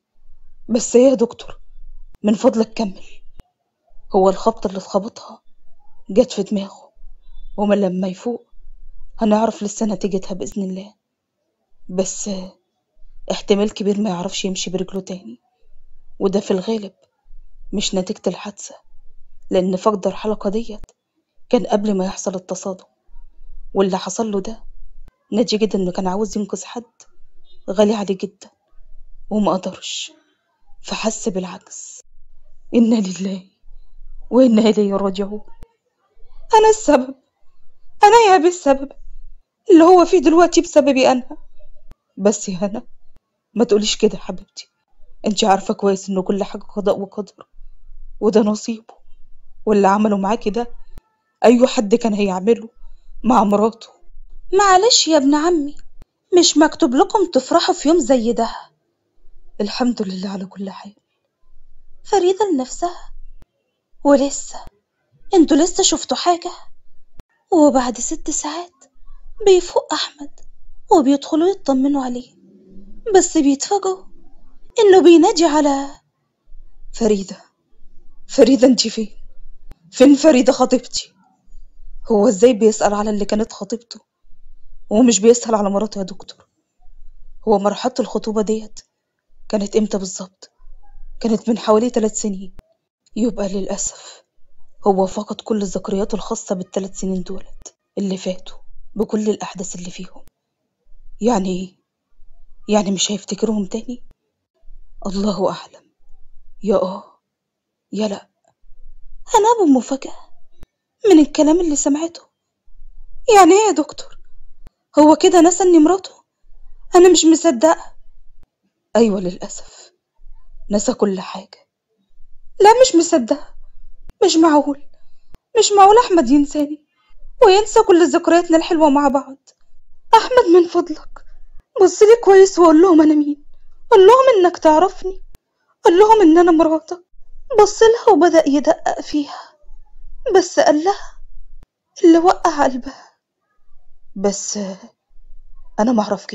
B: بس ايه يا دكتور من فضلك كمل هو الخبطة اللي اتخبطها جت في دماغه ومن لما يفوق هنعرف لسه نتيجتها بإذن الله بس احتمال كبير ما يعرفش يمشي برجله تاني وده في الغالب مش نتيجة الحادثة لأن فقد الحلقة ديت كان قبل ما يحصل التصادم واللي حصل له ده نتيجة إنه كان عاوز ينقذ حد غالي عليه جدا وما قدرش فحس بالعجز إنا لله وإنا إليه راجعون
A: أنا السبب أنا يا أبي السبب اللي هو فيه دلوقتي بسببي أنا
B: بس يا هنا ما تقوليش كده حبيبتي انت عارفة كويس إنه كل حاجة قضاء وقدر وده نصيبه واللي عمله معاكي ده أي حد كان هيعمله مع مراته
A: معلش يا ابن عمي مش مكتوب لكم تفرحوا في يوم زي ده
B: الحمد لله على كل حال
A: فريدة لنفسها ولسه انتوا لسه شفتوا حاجة وبعد ست ساعات بيفوق أحمد وبيدخلوا يطمنوا عليه بس بيتفاجئوا إنه بينادي على
B: فريدة فريدة انت فين فين فريدة خطيبتي هو ازاي بيسأل على اللي كانت خطيبته ومش بيسأل على مراته يا دكتور هو مرحلة الخطوبة ديت كانت امتى بالظبط كانت من حوالي ثلاث سنين يبقى للأسف هو فقد كل الذكريات الخاصة بالثلاث سنين دولت اللي فاتوا بكل الأحداث اللي فيهم يعني ايه يعني مش هيفتكرهم تاني الله أعلم يا آه يا لأ
A: أنا بمفاجأة من الكلام اللي سمعته يعني ايه يا دكتور هو كده نسى اني مراته انا مش مصدقه
B: ايوه للاسف نسى كل حاجه
A: لا مش مصدقه مش معقول مش معقول احمد ينساني وينسى كل ذكرياتنا الحلوه مع بعض احمد من فضلك بص لي كويس وقول لهم انا مين قول لهم انك تعرفني قول لهم ان انا مراتك بص لها وبدا يدقق فيها بس قال لها اللي وقع قلبها
B: بس انا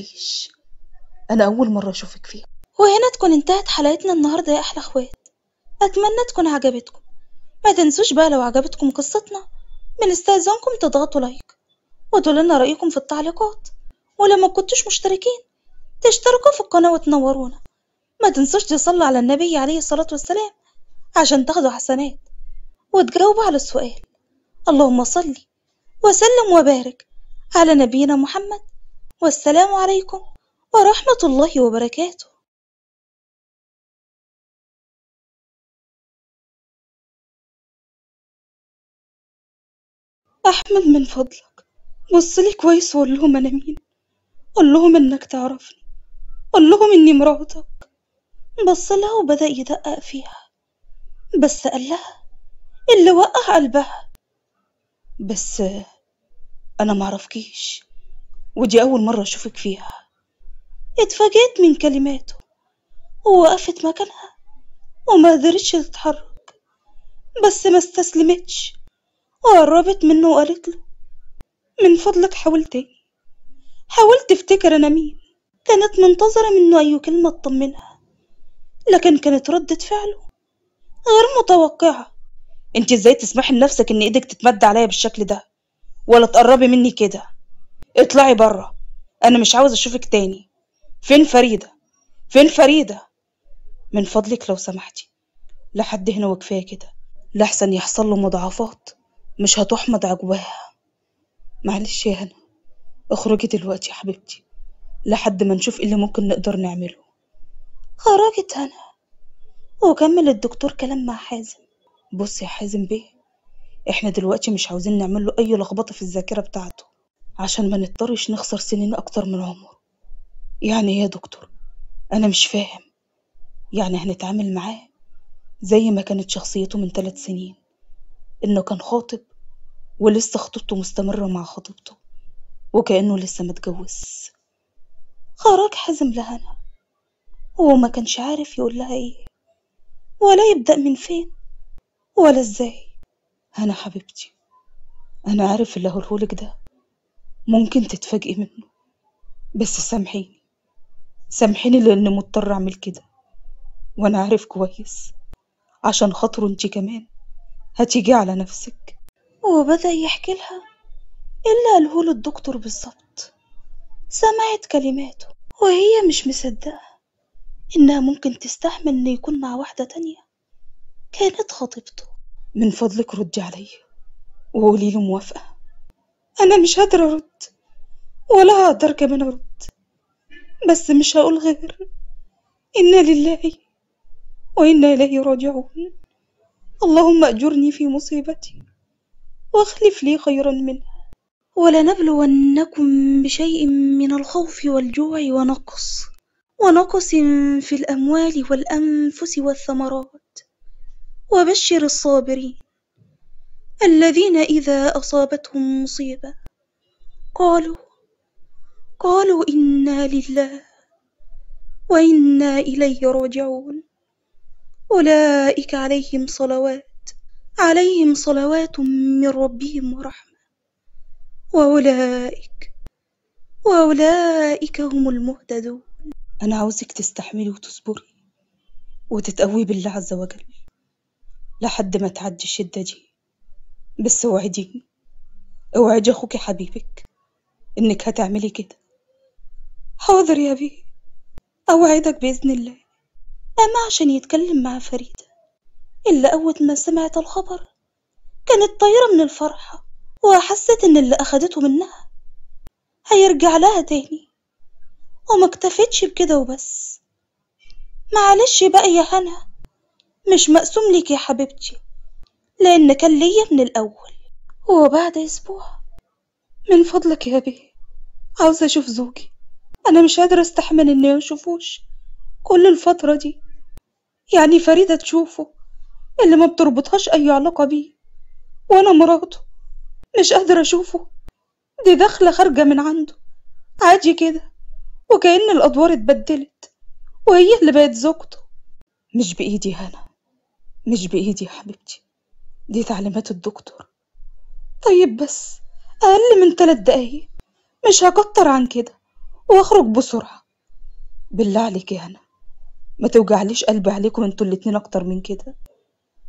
B: معرفكيش انا اول مره اشوفك فيها
A: وهنا تكون انتهت حلقتنا النهارده يا احلى اخوات أتمنى تكون عجبتكم ما تنسوش بقى لو عجبتكم قصتنا بنستأذنكم تضغطوا لايك وتقولوا لنا رأيكم في التعليقات ولما كنتوش مشتركين تشتركوا في القناة وتنورونا ما تنسوش تصلوا على النبي عليه الصلاة والسلام عشان تاخدوا حسنات وتجاوبوا على السؤال اللهم صل وسلم وبارك على نبينا محمد والسلام عليكم ورحمة الله وبركاته أحمد من فضلك بص لي كويس وقول لهم أنا مين قول لهم إنك تعرفني قول لهم إني مراتك بص لها وبدأ يدقق فيها بس قال لها اللي وقع قلبها بس أنا معرفكيش ودي أول مرة أشوفك فيها اتفاجئت من كلماته ووقفت مكانها وما قدرتش تتحرك بس ما استسلمتش وقربت منه وقالت له من فضلك حاول تاني حاولت تفتكر أنا مين كانت منتظرة منه أي كلمة تطمنها لكن كانت ردة فعله غير متوقعة انت ازاي تسمحي لنفسك ان ايدك تتمد عليا بالشكل ده ولا تقربي مني كده اطلعي بره انا مش عاوز اشوفك تاني فين فريدة فين فريدة من فضلك لو سمحتي لحد هنا وكفاية كده لحسن يحصل له مضاعفات مش هتحمد عجواها معلش يا هنا اخرجي دلوقتي يا حبيبتي لحد ما نشوف ايه اللي ممكن نقدر نعمله خرجت هنا وكمل الدكتور كلام مع حازم بص يا حازم بيه احنا دلوقتي مش عاوزين نعمل له اي لخبطه في الذاكره بتاعته عشان ما نضطرش نخسر سنين اكتر من عمره يعني ايه يا دكتور انا مش فاهم يعني هنتعامل معاه زي ما كانت شخصيته من ثلاث سنين انه كان خاطب ولسه خطوبته مستمره مع خطيبته وكانه لسه متجوز خرج حازم لهنا هو ما كانش عارف يقول لها ايه ولا يبدأ من فين ولا ازاي انا حبيبتي انا عارف اللي هقولهولك ده ممكن تتفاجئي منه بس سامحيني سامحيني لاني مضطر اعمل كده وانا عارف كويس عشان خاطره انتي كمان هتيجي على نفسك وبدأ يحكي لها اللي قالهوله الدكتور بالظبط سمعت كلماته وهي مش مصدقة إنها ممكن تستحمل إنه يكون مع واحدة تانية كانت خطيبته من فضلك ردي عليا وقولي له موافقة أنا مش قادرة أرد ولا هقدر كمان أرد بس مش هقول غير إنا لله وإنا إليه راجعون اللهم أجرني في مصيبتي واخلف لي خيرا منها ولنبلونكم بشيء من الخوف والجوع ونقص ونقص في الأموال والأنفس والثمرات وبشر الصابرين الذين إذا أصابتهم مصيبة قالوا قالوا إنا لله وإنا إليه راجعون أولئك عليهم صلوات عليهم صلوات من ربهم ورحمة وأولئك وأولئك هم المهتدون أنا عاوزك تستحملي وتصبري وتتقوي بالله عز وجل لحد ما تعدي الشدة دي بس اوعديني اوعدي أخوك حبيبك إنك هتعملي كده حاضر يا بيه أوعدك بإذن الله أما عشان يتكلم مع فريدة إلا أول ما سمعت الخبر كانت طايرة من الفرحة وحست إن اللي أخدته منها هيرجع لها تاني وما اكتفتش بكده وبس معلش بقى يا هنا مش مقسوم ليك يا حبيبتي لأن كان ليا من الأول وبعد أسبوع من فضلك يا بيه عاوزة أشوف زوجي أنا مش قادرة أستحمل إني مشوفوش كل الفترة دي يعني فريدة تشوفه اللي ما بتربطهاش أي علاقة بيه وأنا مراته مش قادرة أشوفه دي داخلة خارجة من عنده عادي كده وكأن الأدوار اتبدلت وهي اللي بقت زوجته مش بإيدي هنا مش بإيدي يا حبيبتي دي تعليمات الدكتور طيب بس أقل من ثلاث دقايق مش هكتر عن كده وأخرج بسرعة بالله عليك يا هنا ما توجعليش قلبي عليكم انتوا الاتنين أكتر من كده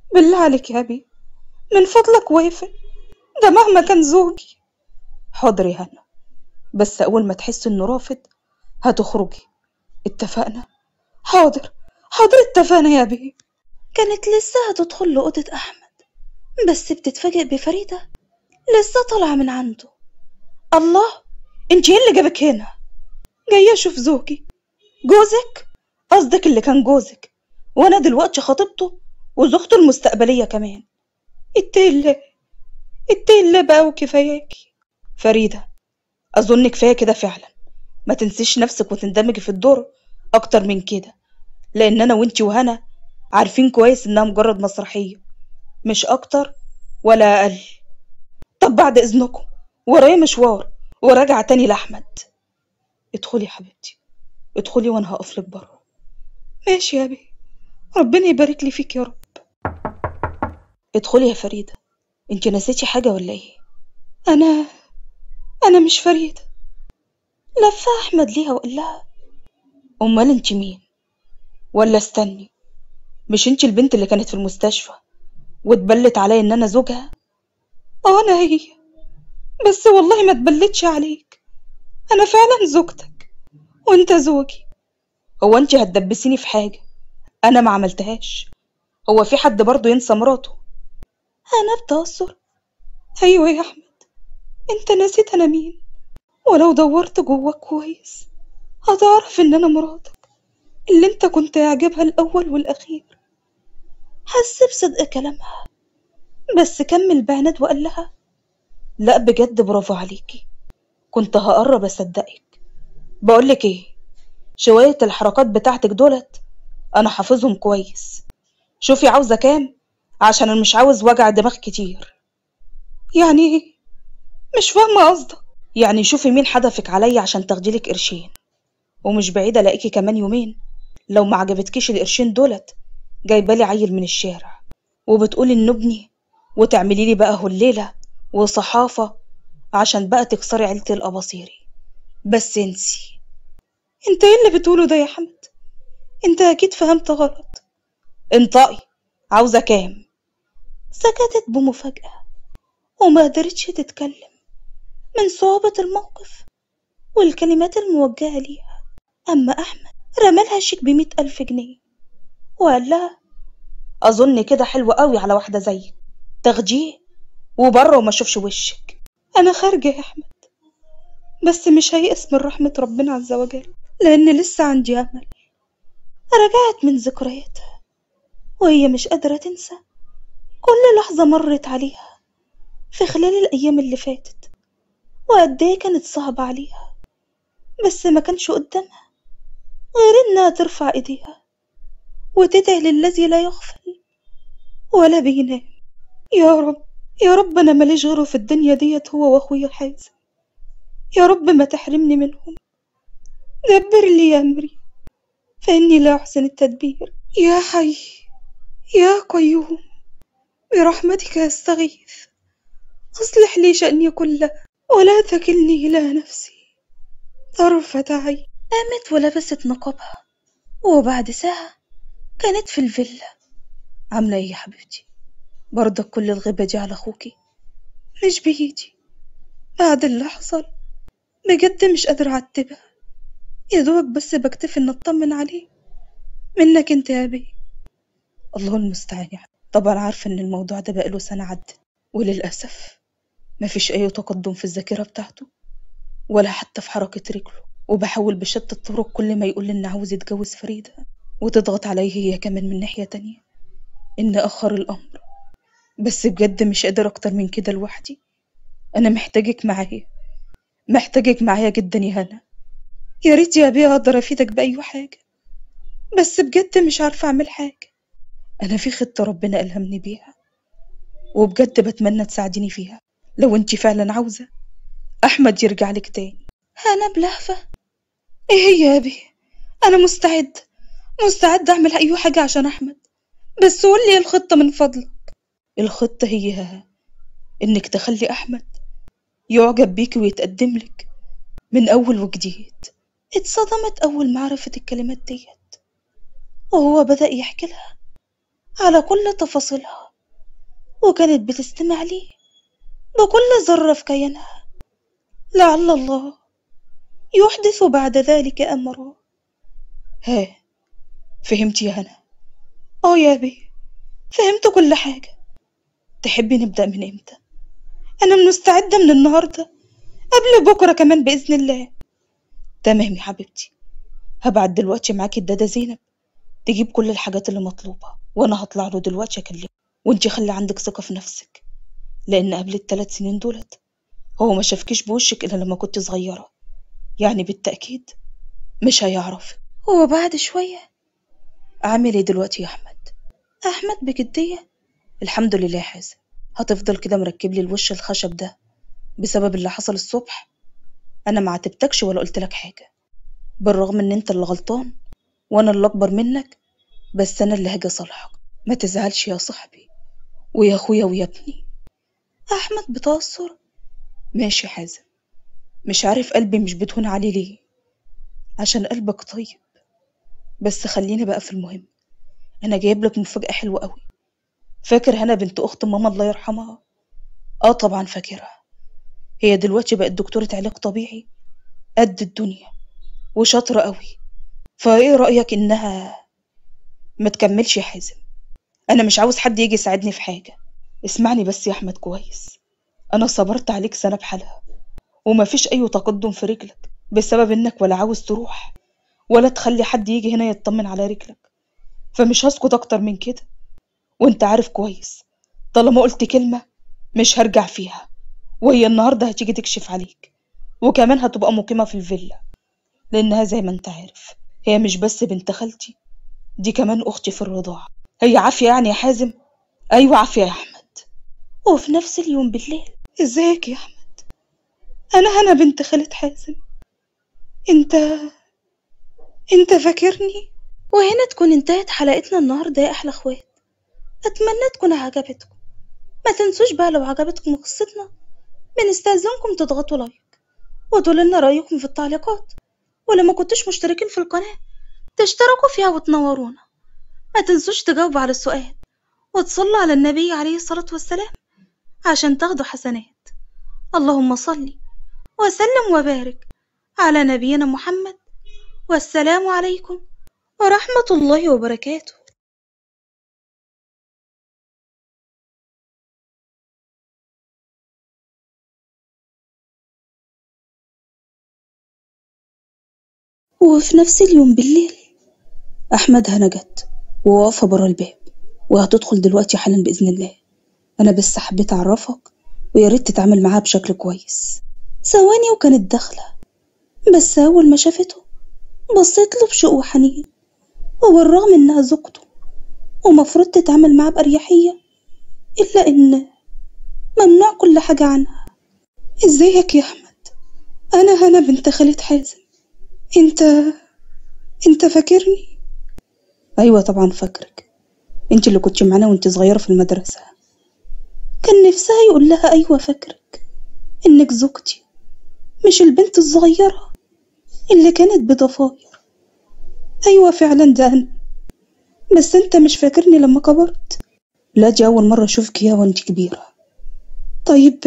C: بالله عليك يا أبي من فضلك وافق ده مهما كان زوجي
B: حاضر يا هنا بس أول ما تحس إنه رافض هتخرجي اتفقنا
C: حاضر حاضر اتفقنا يا أبي
A: كانت لسه هتدخل لأوضة أحمد بس بتتفاجئ بفريدة لسه طالعة من عنده
C: الله انت ايه اللي جابك هنا جاية اشوف زوجي جوزك قصدك اللي كان جوزك وانا دلوقتي خطيبته وزوجته المستقبلية كمان اتقي الله اتقي الله بقى وكفاياكي
B: فريدة أظن كفاية كده فعلا ما تنسيش نفسك وتندمجي في الدور أكتر من كده لأن أنا وإنتي وهنا عارفين كويس إنها مجرد مسرحية مش أكتر ولا أقل
C: طب بعد إذنكم ورايا مشوار وراجعة تاني لأحمد
B: ادخلي يا حبيبتي ادخلي وأنا هقفلك بره
C: ماشي يا أبي ربنا يبارك لي فيك يا رب
B: ادخلي يا فريدة انتي نسيتي حاجة ولا ايه
C: أنا أنا مش فريدة
A: لف أحمد ليها وقال لها
B: أمال انتي مين ولا استني مش انتي البنت اللي كانت في المستشفى واتبلت عليا ان انا زوجها
C: اه انا هي بس والله ما اتبلتش عليك انا فعلا زوجتك وانت زوجي
B: هو انتي هتدبسيني في حاجة انا ما عملتهاش هو في حد برضه ينسى مراته
A: أنا بتأثر
C: ايوه يا احمد انت نسيت انا مين ولو دورت جواك كويس هتعرف ان انا مراتك اللي انت كنت اعجبها الاول والاخير
A: حس بصدق كلامها بس كمل بعناد وقال لها
B: لا بجد برافو عليكي كنت هقرب اصدقك بقولك ايه شوية الحركات بتاعتك دولت انا حافظهم كويس شوفي عاوزة كام عشان انا مش عاوز وجع دماغ كتير
C: يعني ايه مش فاهمة قصدك
B: يعني شوفي مين حدفك عليا عشان تاخديلك قرشين ومش بعيدة الاقيكي كمان يومين لو ما عجبتكيش القرشين دولت جايبالي عيل من الشارع وبتقولي انه ابني وتعملي لي بقى هليلة وصحافة عشان بقى تكسري عيلة الأباصيري بس انسي
C: انت ايه اللي بتقوله ده يا حمد انت اكيد فهمت غلط
B: انطقي عاوزة كام
A: سكتت بمفاجأة وما قدرتش تتكلم من صعوبة الموقف والكلمات الموجهة ليها أما أحمد رمالها شيك بمئة ألف جنيه وقال لها
B: أظن كده حلو قوي على واحدة زيك تاخديه وبره وما اشوفش وشك
C: أنا خارجة يا أحمد بس مش هيأس من رحمة ربنا عز وجل لأن لسه عندي أمل
A: رجعت من ذكرياتها وهي مش قادرة تنسى كل لحظة مرت عليها في خلال الأيام اللي فاتت وقد إيه كانت صعبة عليها بس ما كانش قدامها غير إنها ترفع إيديها وتدعي للذي لا يغفل ولا بينام
C: يا رب يا رب أنا ماليش غيره في الدنيا ديت هو وأخويا حازم يا رب ما تحرمني منهم دبر لي أمري فإني لا أحسن التدبير يا حي يا قيوم برحمتك أستغيث أصلح لي شأني كله ولا تكلني إلى نفسي طرفة عين
A: قامت ولبست نقابها وبعد ساعة كانت في الفيلا
B: عاملة ايه يا حبيبتي برضك كل الغيبة دي على أخوكي
C: مش بإيدي بعد اللي حصل بجد مش قادرة أعتبها يا دوبك بس بكتفي إن أطمن عليه منك أنت يا بيه
B: الله المستعان يعني طبعا عارفة إن الموضوع ده بقاله سنة عدت وللأسف مفيش أي تقدم في الذاكرة بتاعته ولا حتى في حركة رجله وبحاول بشتى الطرق كل ما يقول إن عاوز يتجوز فريدة وتضغط عليه هي كمان من ناحية تانية إن أخر الأمر بس بجد مش قادر أكتر من كده لوحدي أنا محتاجك معايا محتاجك معايا جدا يا هنا
C: يا ريت يا بيه أقدر أفيدك بأي حاجة بس بجد مش عارفة أعمل حاجة
B: أنا في خطة ربنا ألهمني بيها وبجد بتمنى تساعديني فيها لو انتي فعلا عاوزة أحمد يرجع لك تاني
A: هنا بلهفة
C: إيه هي يا بيه أنا مستعد مستعد أعمل أي حاجة عشان أحمد بس قول لي الخطة من فضلك
B: الخطة هي إنك تخلي أحمد يعجب بيكي ويتقدم لك من أول وجديد
A: اتصدمت أول ما عرفت الكلمات ديت وهو بدأ يحكي لها
C: على كل تفاصيلها وكانت بتستمع لي بكل ذرة في كيانها لعل الله يحدث بعد ذلك أمرا
B: ها فهمتي يا هنا
C: اه يا بيه فهمت كل حاجة
B: تحبي نبدأ من امتى
C: أنا مستعدة من النهاردة قبل بكرة كمان بإذن الله
B: تمام يا حبيبتي هبعت دلوقتي معاكي الدادة زينب تجيب كل الحاجات اللي مطلوبة وأنا هطلع له دلوقتي أكلمه وانتي خلي عندك ثقة في نفسك لأن قبل الثلاث سنين دولت هو ما شافكيش بوشك إلا لما كنت صغيرة يعني بالتأكيد مش هيعرفك
C: هو بعد شوية
B: عامل ايه دلوقتي يا أحمد
C: أحمد بجدية
B: الحمد لله يا حازم هتفضل كده مركب لي الوش الخشب ده بسبب اللي حصل الصبح انا ما عاتبتكش ولا قلت لك حاجه بالرغم ان انت اللي غلطان وانا اللي اكبر منك بس انا اللي هاجي اصالحك ما تزعلش يا صاحبي ويا اخويا ويا ابني
C: أحمد بتأثر
B: ماشي يا حازم مش عارف قلبي مش بتهون عليه ليه عشان قلبك طيب بس خليني بقى في المهم انا جايب لك مفاجأة حلوة قوي فاكر هنا بنت اخت ماما الله يرحمها اه طبعا فاكرها هي دلوقتي بقت دكتورة علاج طبيعي قد الدنيا وشاطرة قوي فايه رأيك انها ما تكملش يا حازم انا مش عاوز حد يجي يساعدني في حاجة اسمعني بس يا احمد كويس انا صبرت عليك سنة بحالها ومفيش اي تقدم في رجلك بسبب انك ولا عاوز تروح ولا تخلي حد يجي هنا يطمن على رجلك فمش هسكت اكتر من كده وانت عارف كويس طالما قلت كلمة مش هرجع فيها وهي النهاردة هتيجي تكشف عليك وكمان هتبقى مقيمة في الفيلا لأنها زي ما انت عارف هي مش بس بنت خالتي دي كمان أختي في الرضاعة هي عافية يعني يا حازم أيوة عافية يا أحمد
C: وفي نفس اليوم بالليل ازيك يا أحمد أنا هنا بنت خالة حازم انت انت فاكرني وهنا تكون انتهت حلقتنا النهاردة يا أحلى اخوات أتمنى تكون عجبتكم ما تنسوش بقى لو عجبتكم قصتنا بنستأذنكم تضغطوا لايك وتقولوا لنا رأيكم في التعليقات ولما كنتوش مشتركين في القناة تشتركوا فيها وتنورونا ما تنسوش تجاوبوا على السؤال وتصلوا على النبي عليه الصلاة والسلام عشان تاخدوا حسنات اللهم صل وسلم وبارك على نبينا محمد والسلام عليكم ورحمة الله وبركاته
B: وفي نفس اليوم بالليل أحمد هنا جت وواقفة برا الباب وهتدخل دلوقتي حالا بإذن الله أنا بس حبيت أعرفك ويا ريت تتعامل معاها بشكل كويس
A: ثواني وكانت داخلة بس أول ما شافته بصيت له بشوق وحنين وبالرغم إنها زوجته ومفروض تتعامل معاه بأريحية إلا إن ممنوع كل حاجة عنها ازيك يا أحمد أنا هنا بنت خالة حازم أنت أنت فاكرني؟
B: أيوة طبعا فاكرك انت اللي كنت معانا وانت صغيرة في المدرسة
A: كان نفسها يقول لها أيوة فاكرك إنك زوجتي مش البنت الصغيرة اللي كانت بضفاير أيوة فعلا ده أنا بس أنت مش فاكرني لما كبرت
B: لا دي أول مرة أشوفك يا وانت كبيرة
A: طيب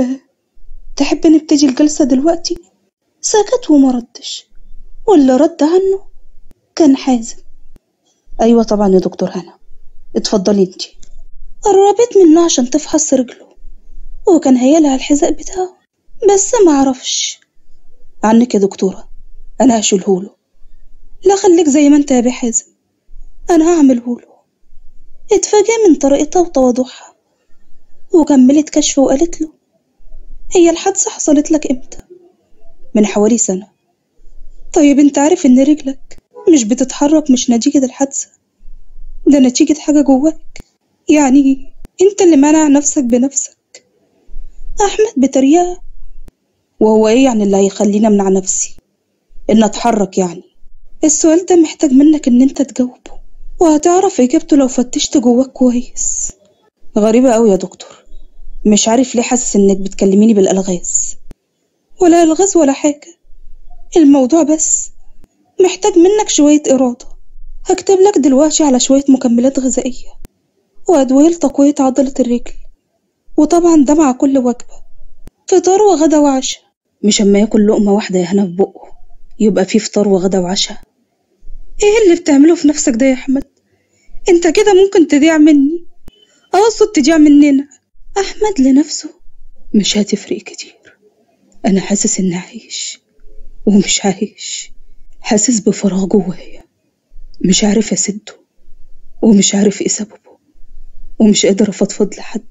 A: تحب نبتدي الجلسة دلوقتي؟ سكت وما ردش واللي رد عنه كان حازم
B: أيوة طبعا يا دكتور هنا اتفضلي انت
A: قربت منه عشان تفحص رجله وكان هيلها الحذاء بتاعه بس معرفش
B: عنك يا دكتورة أنا هشيلهوله
A: لا خليك زي ما انت يا بيه حازم انا هعملهوله اتفاجأ من طريقتها وتواضعها وكملت كشف وقالت له هي الحادثة حصلت لك امتى
B: من حوالي سنة
A: طيب انت عارف ان رجلك مش بتتحرك مش نتيجة الحادثة ده نتيجة حاجة جواك يعني انت اللي منع نفسك بنفسك احمد بتريقة
B: وهو ايه يعني اللي هيخليني امنع نفسي ان اتحرك يعني
A: السؤال ده محتاج منك ان انت تجاوبه وهتعرف اجابته لو فتشت جواك كويس
B: غريبة أوي يا دكتور مش عارف ليه حاسس انك بتكلميني بالالغاز
A: ولا الغاز ولا حاجة الموضوع بس محتاج منك شوية إرادة هكتب لك دلوقتي على شوية مكملات غذائية
C: وأدوية لتقوية عضلة الرجل وطبعا ده مع كل وجبة فطار وغدا وعشاء
B: مش اما ياكل لقمة واحدة يا هنا في بقه يبقى فيه فطار وغدا وعشاء
C: ايه اللي بتعمله في نفسك ده يا أحمد انت كده ممكن تضيع مني أقصد تضيع مننا
B: أحمد لنفسه مش هتفرق كتير أنا حاسس إني عايش ومش عايش حاسس بفراغ جوايا مش عارف أسده ومش عارف إيه سببه ومش قادر أفضفض لحد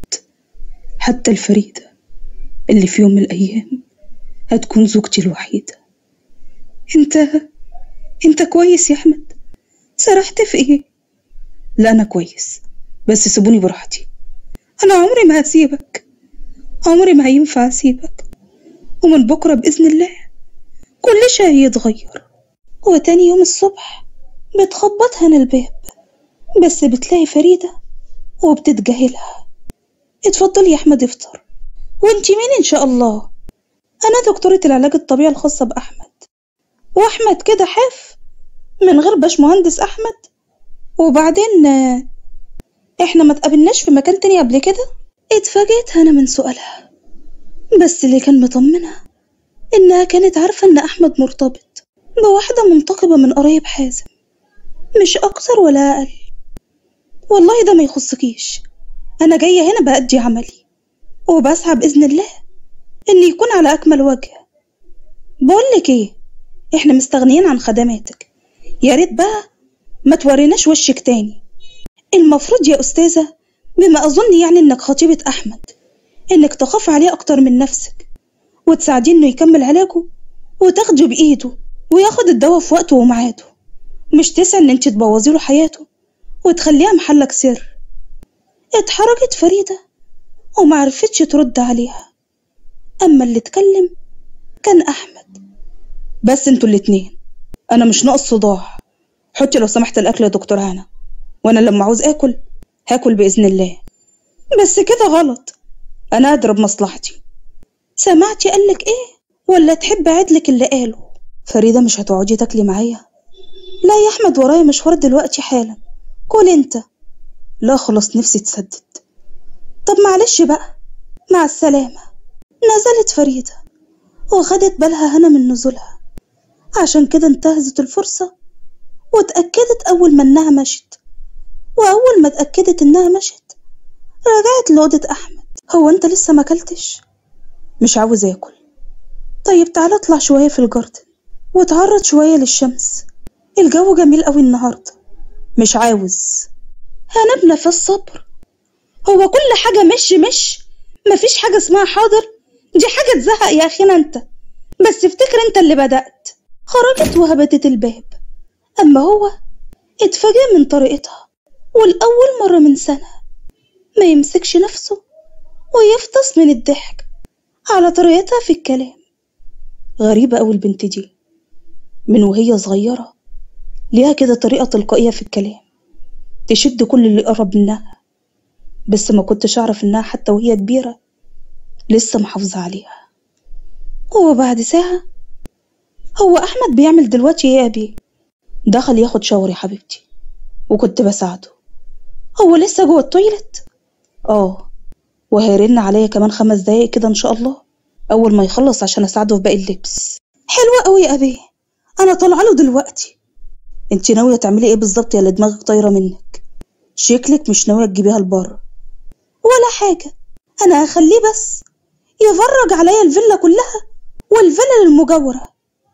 B: حتى الفريدة اللي في يوم من الأيام هتكون زوجتي الوحيدة
C: انت انت كويس يا أحمد سرحت في ايه
B: لا أنا كويس بس سيبوني براحتي
C: أنا عمري ما هسيبك عمري ما هينفع أسيبك ومن بكرة بإذن الله كل شيء هيتغير وتاني يوم الصبح بتخبط هنا الباب بس بتلاقي فريدة وبتتجاهلها اتفضل يا أحمد افطر وانتي مين إن شاء الله أنا دكتورة العلاج الطبيعي الخاصة بأحمد وأحمد كده حاف من غير باشمهندس أحمد وبعدين آه، احنا ما تقابلناش في مكان تاني قبل كده اتفاجئت هنا من سؤالها بس اللي كان مطمنها انها كانت عارفة ان احمد مرتبط بواحدة منتقبة من قرايب حازم مش اكتر ولا اقل والله ده ما يخصكيش انا جاية هنا بأدي عملي وبسعى بإذن الله ان يكون على اكمل وجه بقولك ايه احنا مستغنيين عن خدماتك يا ريت بقى ما توريناش وشك تاني المفروض يا أستاذة بما أظن يعني إنك خطيبة أحمد إنك تخاف عليه أكتر من نفسك وتساعديه إنه يكمل علاجه وتاخده بإيده وياخد الدواء في وقته وميعاده مش تسعى إن أنت تبوظي له حياته وتخليها محلك سر اتحرجت فريدة ومعرفتش ترد عليها أما اللي اتكلم كان أحمد
B: بس انتوا الاتنين أنا مش ناقص صداع حطي لو سمحت الأكل يا دكتور هنا وأنا لما عاوز آكل هاكل بإذن الله
C: بس كده غلط
B: أنا أدرى بمصلحتي
C: سمعتي قالك إيه ولا تحب أعيدلك اللي قاله
B: فريدة مش هتقعدي تاكلي معايا
C: لا يا أحمد ورايا مشوار دلوقتي حالا كل أنت
B: لا خلاص نفسي تسدد
C: طب معلش بقى مع السلامة نزلت فريدة وخدت بالها هنا من نزولها عشان كده انتهزت الفرصة واتأكدت أول ما إنها مشت وأول ما اتأكدت إنها مشت رجعت لأوضة أحمد هو أنت لسه ما أكلتش؟
B: مش عاوز آكل
C: طيب تعالى اطلع شوية في الجاردن واتعرض شوية للشمس الجو جميل قوي النهاردة
B: مش عاوز
C: هنبنى في الصبر هو كل حاجة مش مش مفيش حاجة اسمها حاضر دي حاجة تزهق يا أخينا أنت بس افتكر أنت اللي بدأت خرجت وهبدت الباب أما هو اتفاجئ من طريقتها والأول مرة من سنة ما يمسكش نفسه ويفطس من الضحك على طريقتها في الكلام
B: غريبة أوي البنت دي من وهي صغيرة ليها كده طريقة تلقائية في الكلام تشد كل اللي قرب منها بس ما كنتش أعرف إنها حتى وهي كبيرة لسه محافظة عليها
C: وبعد ساعة هو أحمد بيعمل دلوقتي إيه يا أبي؟
B: دخل ياخد شاور يا حبيبتي وكنت بساعده
C: هو لسه جوه التويلت؟
B: اه وهيرن عليا كمان خمس دقايق كده إن شاء الله أول ما يخلص عشان أساعده في باقي اللبس
C: حلوة أوي يا أبي أنا طالعة له دلوقتي
B: انت ناوية تعملي ايه بالظبط يا اللي دماغك طايرة منك شكلك مش ناوية تجيبيها لبره
C: ولا حاجة أنا هخليه بس يفرج عليا الفيلا كلها والفيلا المجاورة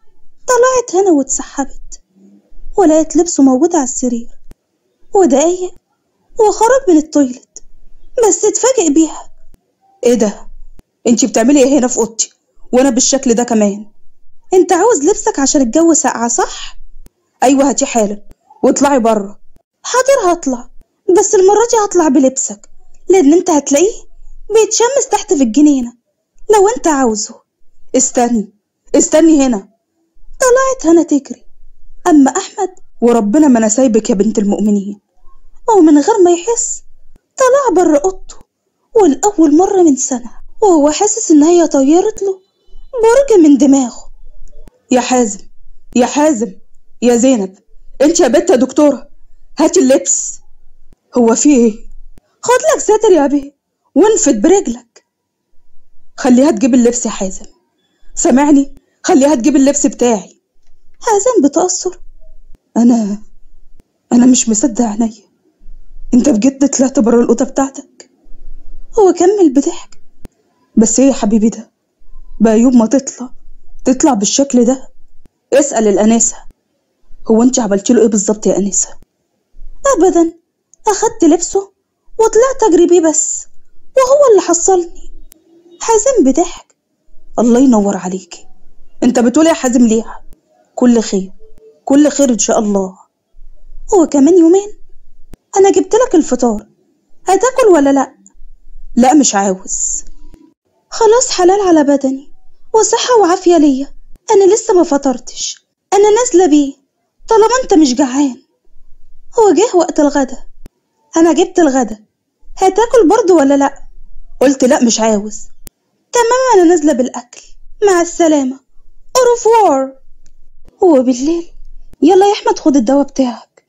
C: طلعت هنا واتسحبت ولقيت لبسه موجود على السرير ودقايق وخرج من التويلت بس اتفاجئ بيها
B: ايه ده انت بتعملي ايه هنا في اوضتي وانا بالشكل ده كمان
C: انت عاوز لبسك عشان الجو ساقعة صح؟
B: ايوه هاتي حالا واطلعي بره
C: حاضر هطلع بس المرة دي هطلع بلبسك لأن انت هتلاقيه بيتشمس تحت في الجنينة لو انت عاوزه
B: استني استني هنا
C: طلعت هنا تجري أما أحمد
B: وربنا ما انا سايبك يا بنت المؤمنين
C: ومن غير ما يحس طلع بره اوضته والأول مرة من سنة وهو حاسس إن هي طيرت له برج من دماغه
B: يا حازم يا حازم يا زينب انت يا بنت يا دكتورة هاتي اللبس هو في ايه خد لك ساتر يا بيه وانفد برجلك خليها تجيب اللبس يا حازم سامعني خليها تجيب اللبس بتاعي
C: حازم بتأثر
B: انا انا مش مصدق عينيا انت بجد طلعت بره الاوضه بتاعتك
C: هو كمل بضحك
B: بس ايه يا حبيبي ده بقى يوم ما تطلع تطلع بالشكل ده اسأل الأنسة هو انت عملتي له ايه بالظبط يا أنسة
C: أبدا أخدت لبسه وطلعت أجري بيه بس وهو اللي حصلني حازم بضحك
B: الله ينور عليكي انت بتقولي يا حازم ليها كل خير كل خير ان شاء الله
C: هو كمان يومين أنا جبت لك الفطار هتاكل ولا لأ
B: لا مش عاوز
C: خلاص حلال على بدني وصحة وعافية ليا أنا لسه ما فطرتش أنا نازلة بيه طالما أنت مش جعان هو جه وقت الغدا أنا جبت الغدا هتاكل برضه ولا لأ
B: قلت لا مش عاوز
C: تمام أنا نازلة بالأكل مع السلامة أوروفوار هو بالليل يلا يا أحمد خد الدواء بتاعك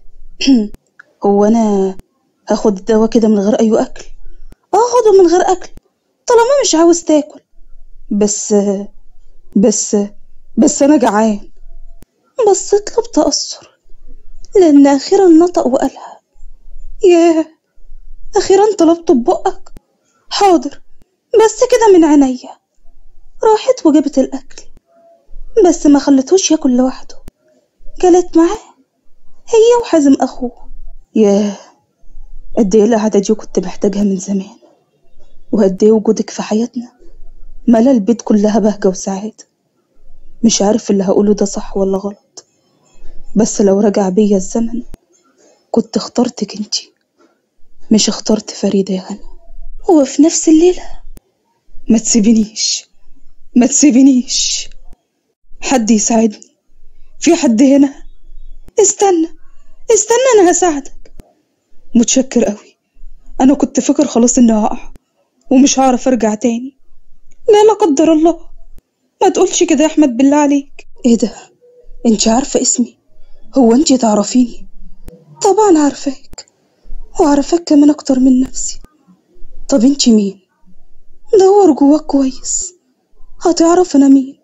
B: هو انا هاخد الدواء كده من غير اي اكل
C: اه خده من غير أكل طالما مش عاوز تاكل
B: بس بس بس انا جعان
C: بصيت له بتأثر لأن أخيرا نطق وقالها ياه أخيرا طلبته ببقك حاضر بس كده من عينيا راحت وجابت الأكل بس ما خلتهوش ياكل لوحده جلت معاه هي وحازم أخوه
B: ياه قد ايه القعدة دي كنت محتاجها من زمان وقد ايه وجودك في حياتنا ملا البيت كلها بهجة وسعادة مش عارف اللي هقوله ده صح ولا غلط بس لو رجع بيا الزمن كنت اخترتك انتي مش اخترت فريدة يا هنا
C: هو في نفس الليلة
B: ما تسيبنيش ما تسيبنيش حد يساعدني في حد هنا
C: استنى استنى أنا هساعدك
B: متشكر قوي انا كنت فاكر خلاص اني هقع ومش هعرف ارجع تاني
C: لا لا قدر الله ما تقولش كده يا أحمد بالله عليك
B: ايه ده انت عارفة اسمي هو انت تعرفيني
C: طبعا عارفاك وعارفاك كمان أكتر من نفسي
B: طب انت مين
C: دور جواك كويس هتعرف أنا مين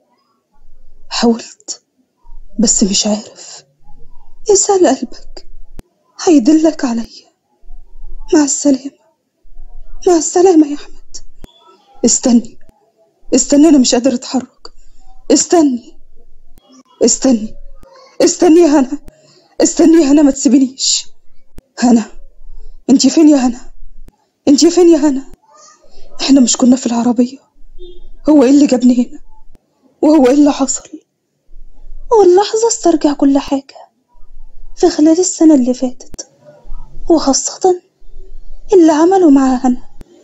B: حاولت بس مش عارف
C: اسأل قلبك هيدلك عليا مع السلامة مع السلامة يا أحمد
B: استني استني انا مش قادر اتحرك استني استني استني يا هنا استني يا هنا ما تسيبنيش هنا انتي فين يا هنا انتي فين يا هنا احنا مش كنا في العربية هو ايه اللي جابني هنا وهو ايه اللي حصل
C: واللحظة استرجع كل حاجة في خلال السنة اللي فاتت وخاصة اللي عمله مع هنا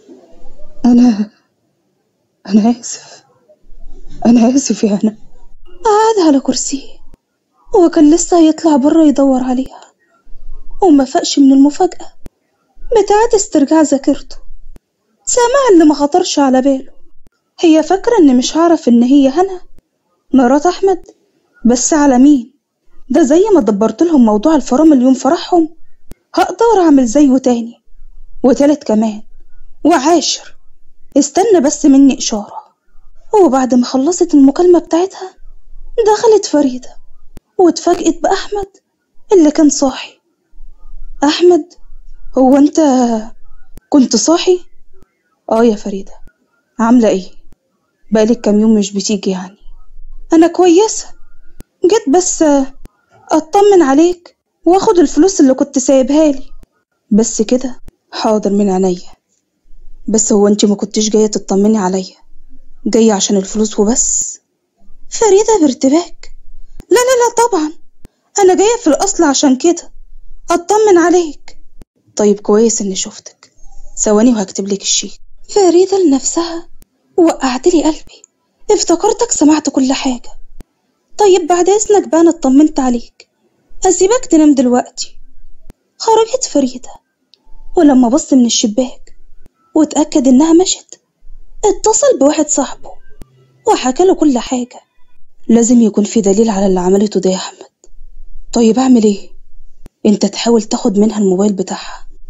B: انا انا اسف انا اسف يا هنا
C: قعد على كرسيه هو كان لسه هيطلع بره يدور عليها وما فاقش من المفاجأة بتاعت استرجاع ذاكرته سامع اللي ما خطرش على باله هي فاكرة إن مش هعرف إن هي هنا مرات أحمد بس على مين ده زي ما دبرت لهم موضوع الفرامل يوم فرحهم هقدر أعمل زيه تاني وتالت كمان وعاشر استنى بس مني إشارة وبعد ما خلصت المكالمة بتاعتها دخلت فريدة واتفاجئت بأحمد اللي كان صاحي أحمد هو أنت كنت صاحي؟
B: اه يا فريدة عاملة ايه بقالك كام يوم مش بتيجي يعني
C: أنا كويسة جيت بس أطمن عليك وآخد الفلوس اللي كنت سايبها لي
B: بس كده حاضر من عينيا بس هو انت ما كنتش جاية تطمني عليا جاية عشان الفلوس وبس
C: فريدة بارتباك لا لا لا طبعا أنا جاية في الأصل عشان كده أطمن عليك
B: طيب كويس اني شفتك ثواني وهكتب لك الشيك
C: فريدة لنفسها وقعت لي قلبي افتكرتك سمعت كل حاجة طيب بعد إذنك بقى أنا اطمنت عليك أسيبك تنام دلوقتي خرجت فريدة ولما بص من الشباك واتأكد إنها مشت اتصل بواحد صاحبه وحكى له كل حاجة
B: لازم يكون في دليل على اللي عملته ده يا احمد طيب اعمل ايه انت تحاول تاخد منها الموبايل بتاعها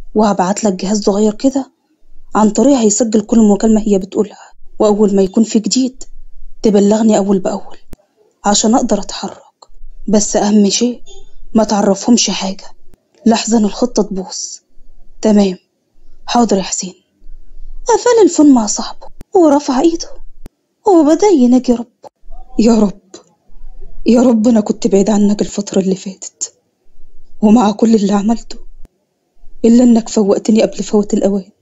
B: وهبعت لك جهاز صغير كده عن طريق هيسجل كل مكالمة هي بتقولها وأول ما يكون في جديد تبلغني أول بأول عشان أقدر أتحرك بس أهم شيء ما تعرفهمش حاجة لحظن الخطة تبوظ تمام حاضر يا حسين
A: قفل الفون مع صاحبه ورفع ايده وبدأ يناجي ربه
B: يا رب يا رب أنا كنت بعيد عنك الفترة اللي فاتت ومع كل اللي عملته إلا إنك فوقتني قبل فوت الأوان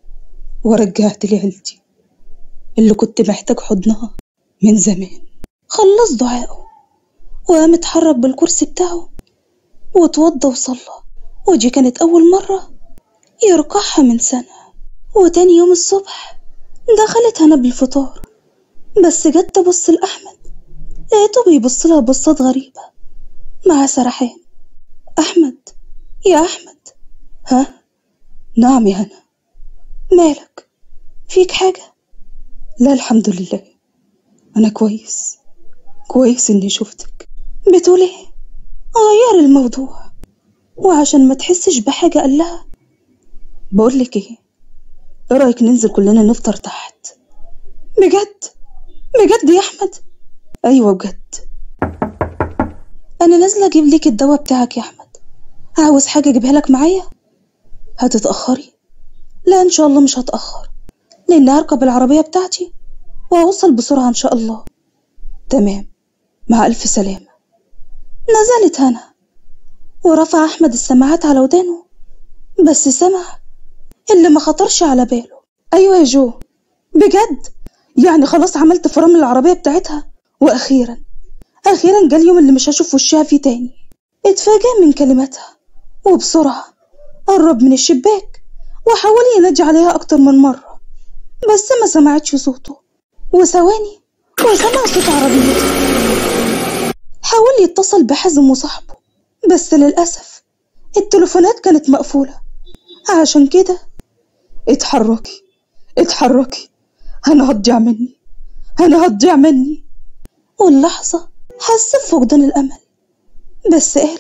B: ورجعت لي عيلتي اللي كنت محتاج حضنها من زمان
A: خلص دعائه وقام اتحرك بالكرسي بتاعه واتوضى وصلى ودي كانت أول مرة يركعها من سنة وتاني يوم الصبح دخلت هنا بالفطار بس جت تبص لأحمد لقيته بيبص لها بصات غريبة مع سرحان أحمد يا أحمد
B: ها نعم يا هنا
A: مالك فيك حاجة
B: لا الحمد لله أنا كويس كويس إني شفتك
A: بتقول ايه غير الموضوع وعشان ما تحسش بحاجة قال لها
B: بقولك إيه إيه رأيك ننزل كلنا نفطر تحت
A: بجد بجد يا أحمد
B: أيوة بجد
A: أنا نازلة أجيب ليك الدواء بتاعك يا أحمد عاوز حاجة أجيبها لك معايا
B: هتتأخري
A: لا إن شاء الله مش هتأخر لأن هركب العربية بتاعتي وهوصل بسرعة إن شاء الله
B: تمام مع ألف سلامة
A: نزلت هنا ورفع أحمد السماعات على ودانه بس سمع اللي ما خطرش على باله
B: أيوة يا جو بجد يعني خلاص عملت فرامل العربية بتاعتها وأخيرا أخيرا جه اليوم اللي مش هشوف وشها فيه تاني
A: اتفاجأ من كلماتها وبسرعة قرب من الشباك وحاول ينادي عليها أكتر من مرة بس ما سمعتش صوته وثواني وسمع صوت عربيته حاول يتصل بحازم وصاحبه بس للأسف التليفونات كانت مقفولة عشان كده
B: اتحركي اتحركي أنا هتضيع مني أنا هتضيع مني
A: واللحظة حس بفقدان الأمل بس قال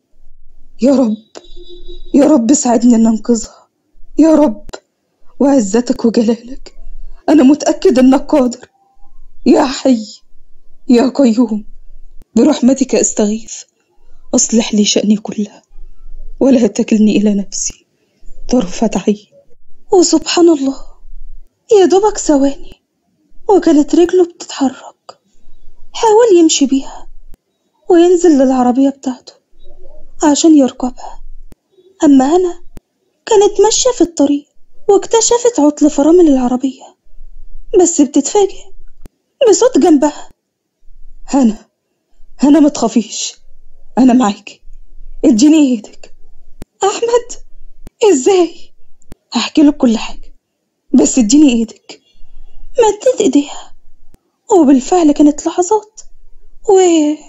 B: يا رب يا رب ساعدني إن أنقذها يا رب وعزتك وجلالك أنا متأكد إنك قادر يا حي يا قيوم برحمتك أستغيث أصلح لي شأني كله ولا تكلني إلى نفسي طرفة عين
A: وسبحان الله يا دوبك ثواني وكانت رجله بتتحرك حاول يمشي بيها وينزل للعربية بتاعته عشان يركبها أما أنا كانت ماشية في الطريق واكتشفت عطل فرامل العربية بس بتتفاجئ بصوت جنبها
B: هنا هنا ما تخافيش أنا معاكي اديني ايدك
A: أحمد إزاي؟
B: هحكي لك كل حاجة بس اديني ايدك
A: مدت إيديها وبالفعل كانت لحظات و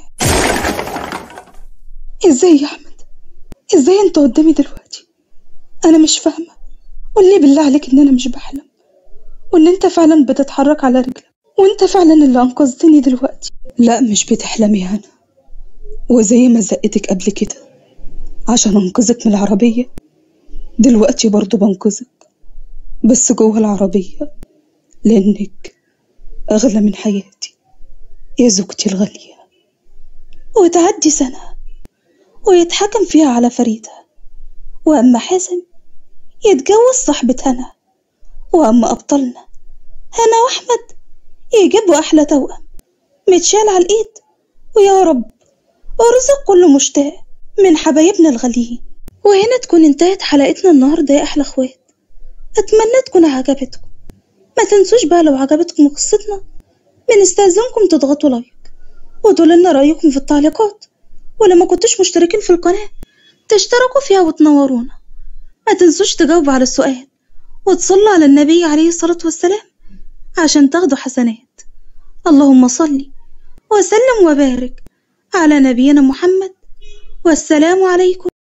B: ازاي يا أحمد ازاي انت قدامي دلوقتي أنا مش فاهمة قولي بالله عليك إن أنا مش بحلم وإن أنت فعلا بتتحرك على رجلك وأنت فعلا اللي أنقذتني دلوقتي لا مش بتحلمي يا هنا وزي ما زقتك قبل كده عشان أنقذك من العربية دلوقتي برضو بنقذك بس جوه العربية لأنك أغلى من حياتي يا زوجتي الغالية
A: وتعدي سنة ويتحكم فيها على فريدة وأما حازم يتجوز صاحبة هنا وأما أبطالنا هنا وأحمد يجيبوا أحلى توأم متشال على الإيد ويا رب ارزق كل مشتاق من حبايبنا الغاليين وهنا تكون انتهت حلقتنا النهاردة يا أحلى أخوات أتمنى تكون عجبتكم ما تنسوش بقى لو عجبتكم قصتنا بنستأذنكم تضغطوا لايك وتقولوا لنا رأيكم في التعليقات ولما كنتوش مشتركين في القناة تشتركوا فيها وتنورونا ما تنسوش تجاوبوا على السؤال وتصلوا على النبي عليه الصلاة والسلام عشان تاخدوا حسنات اللهم صل وسلم وبارك على نبينا محمد والسلام عليكم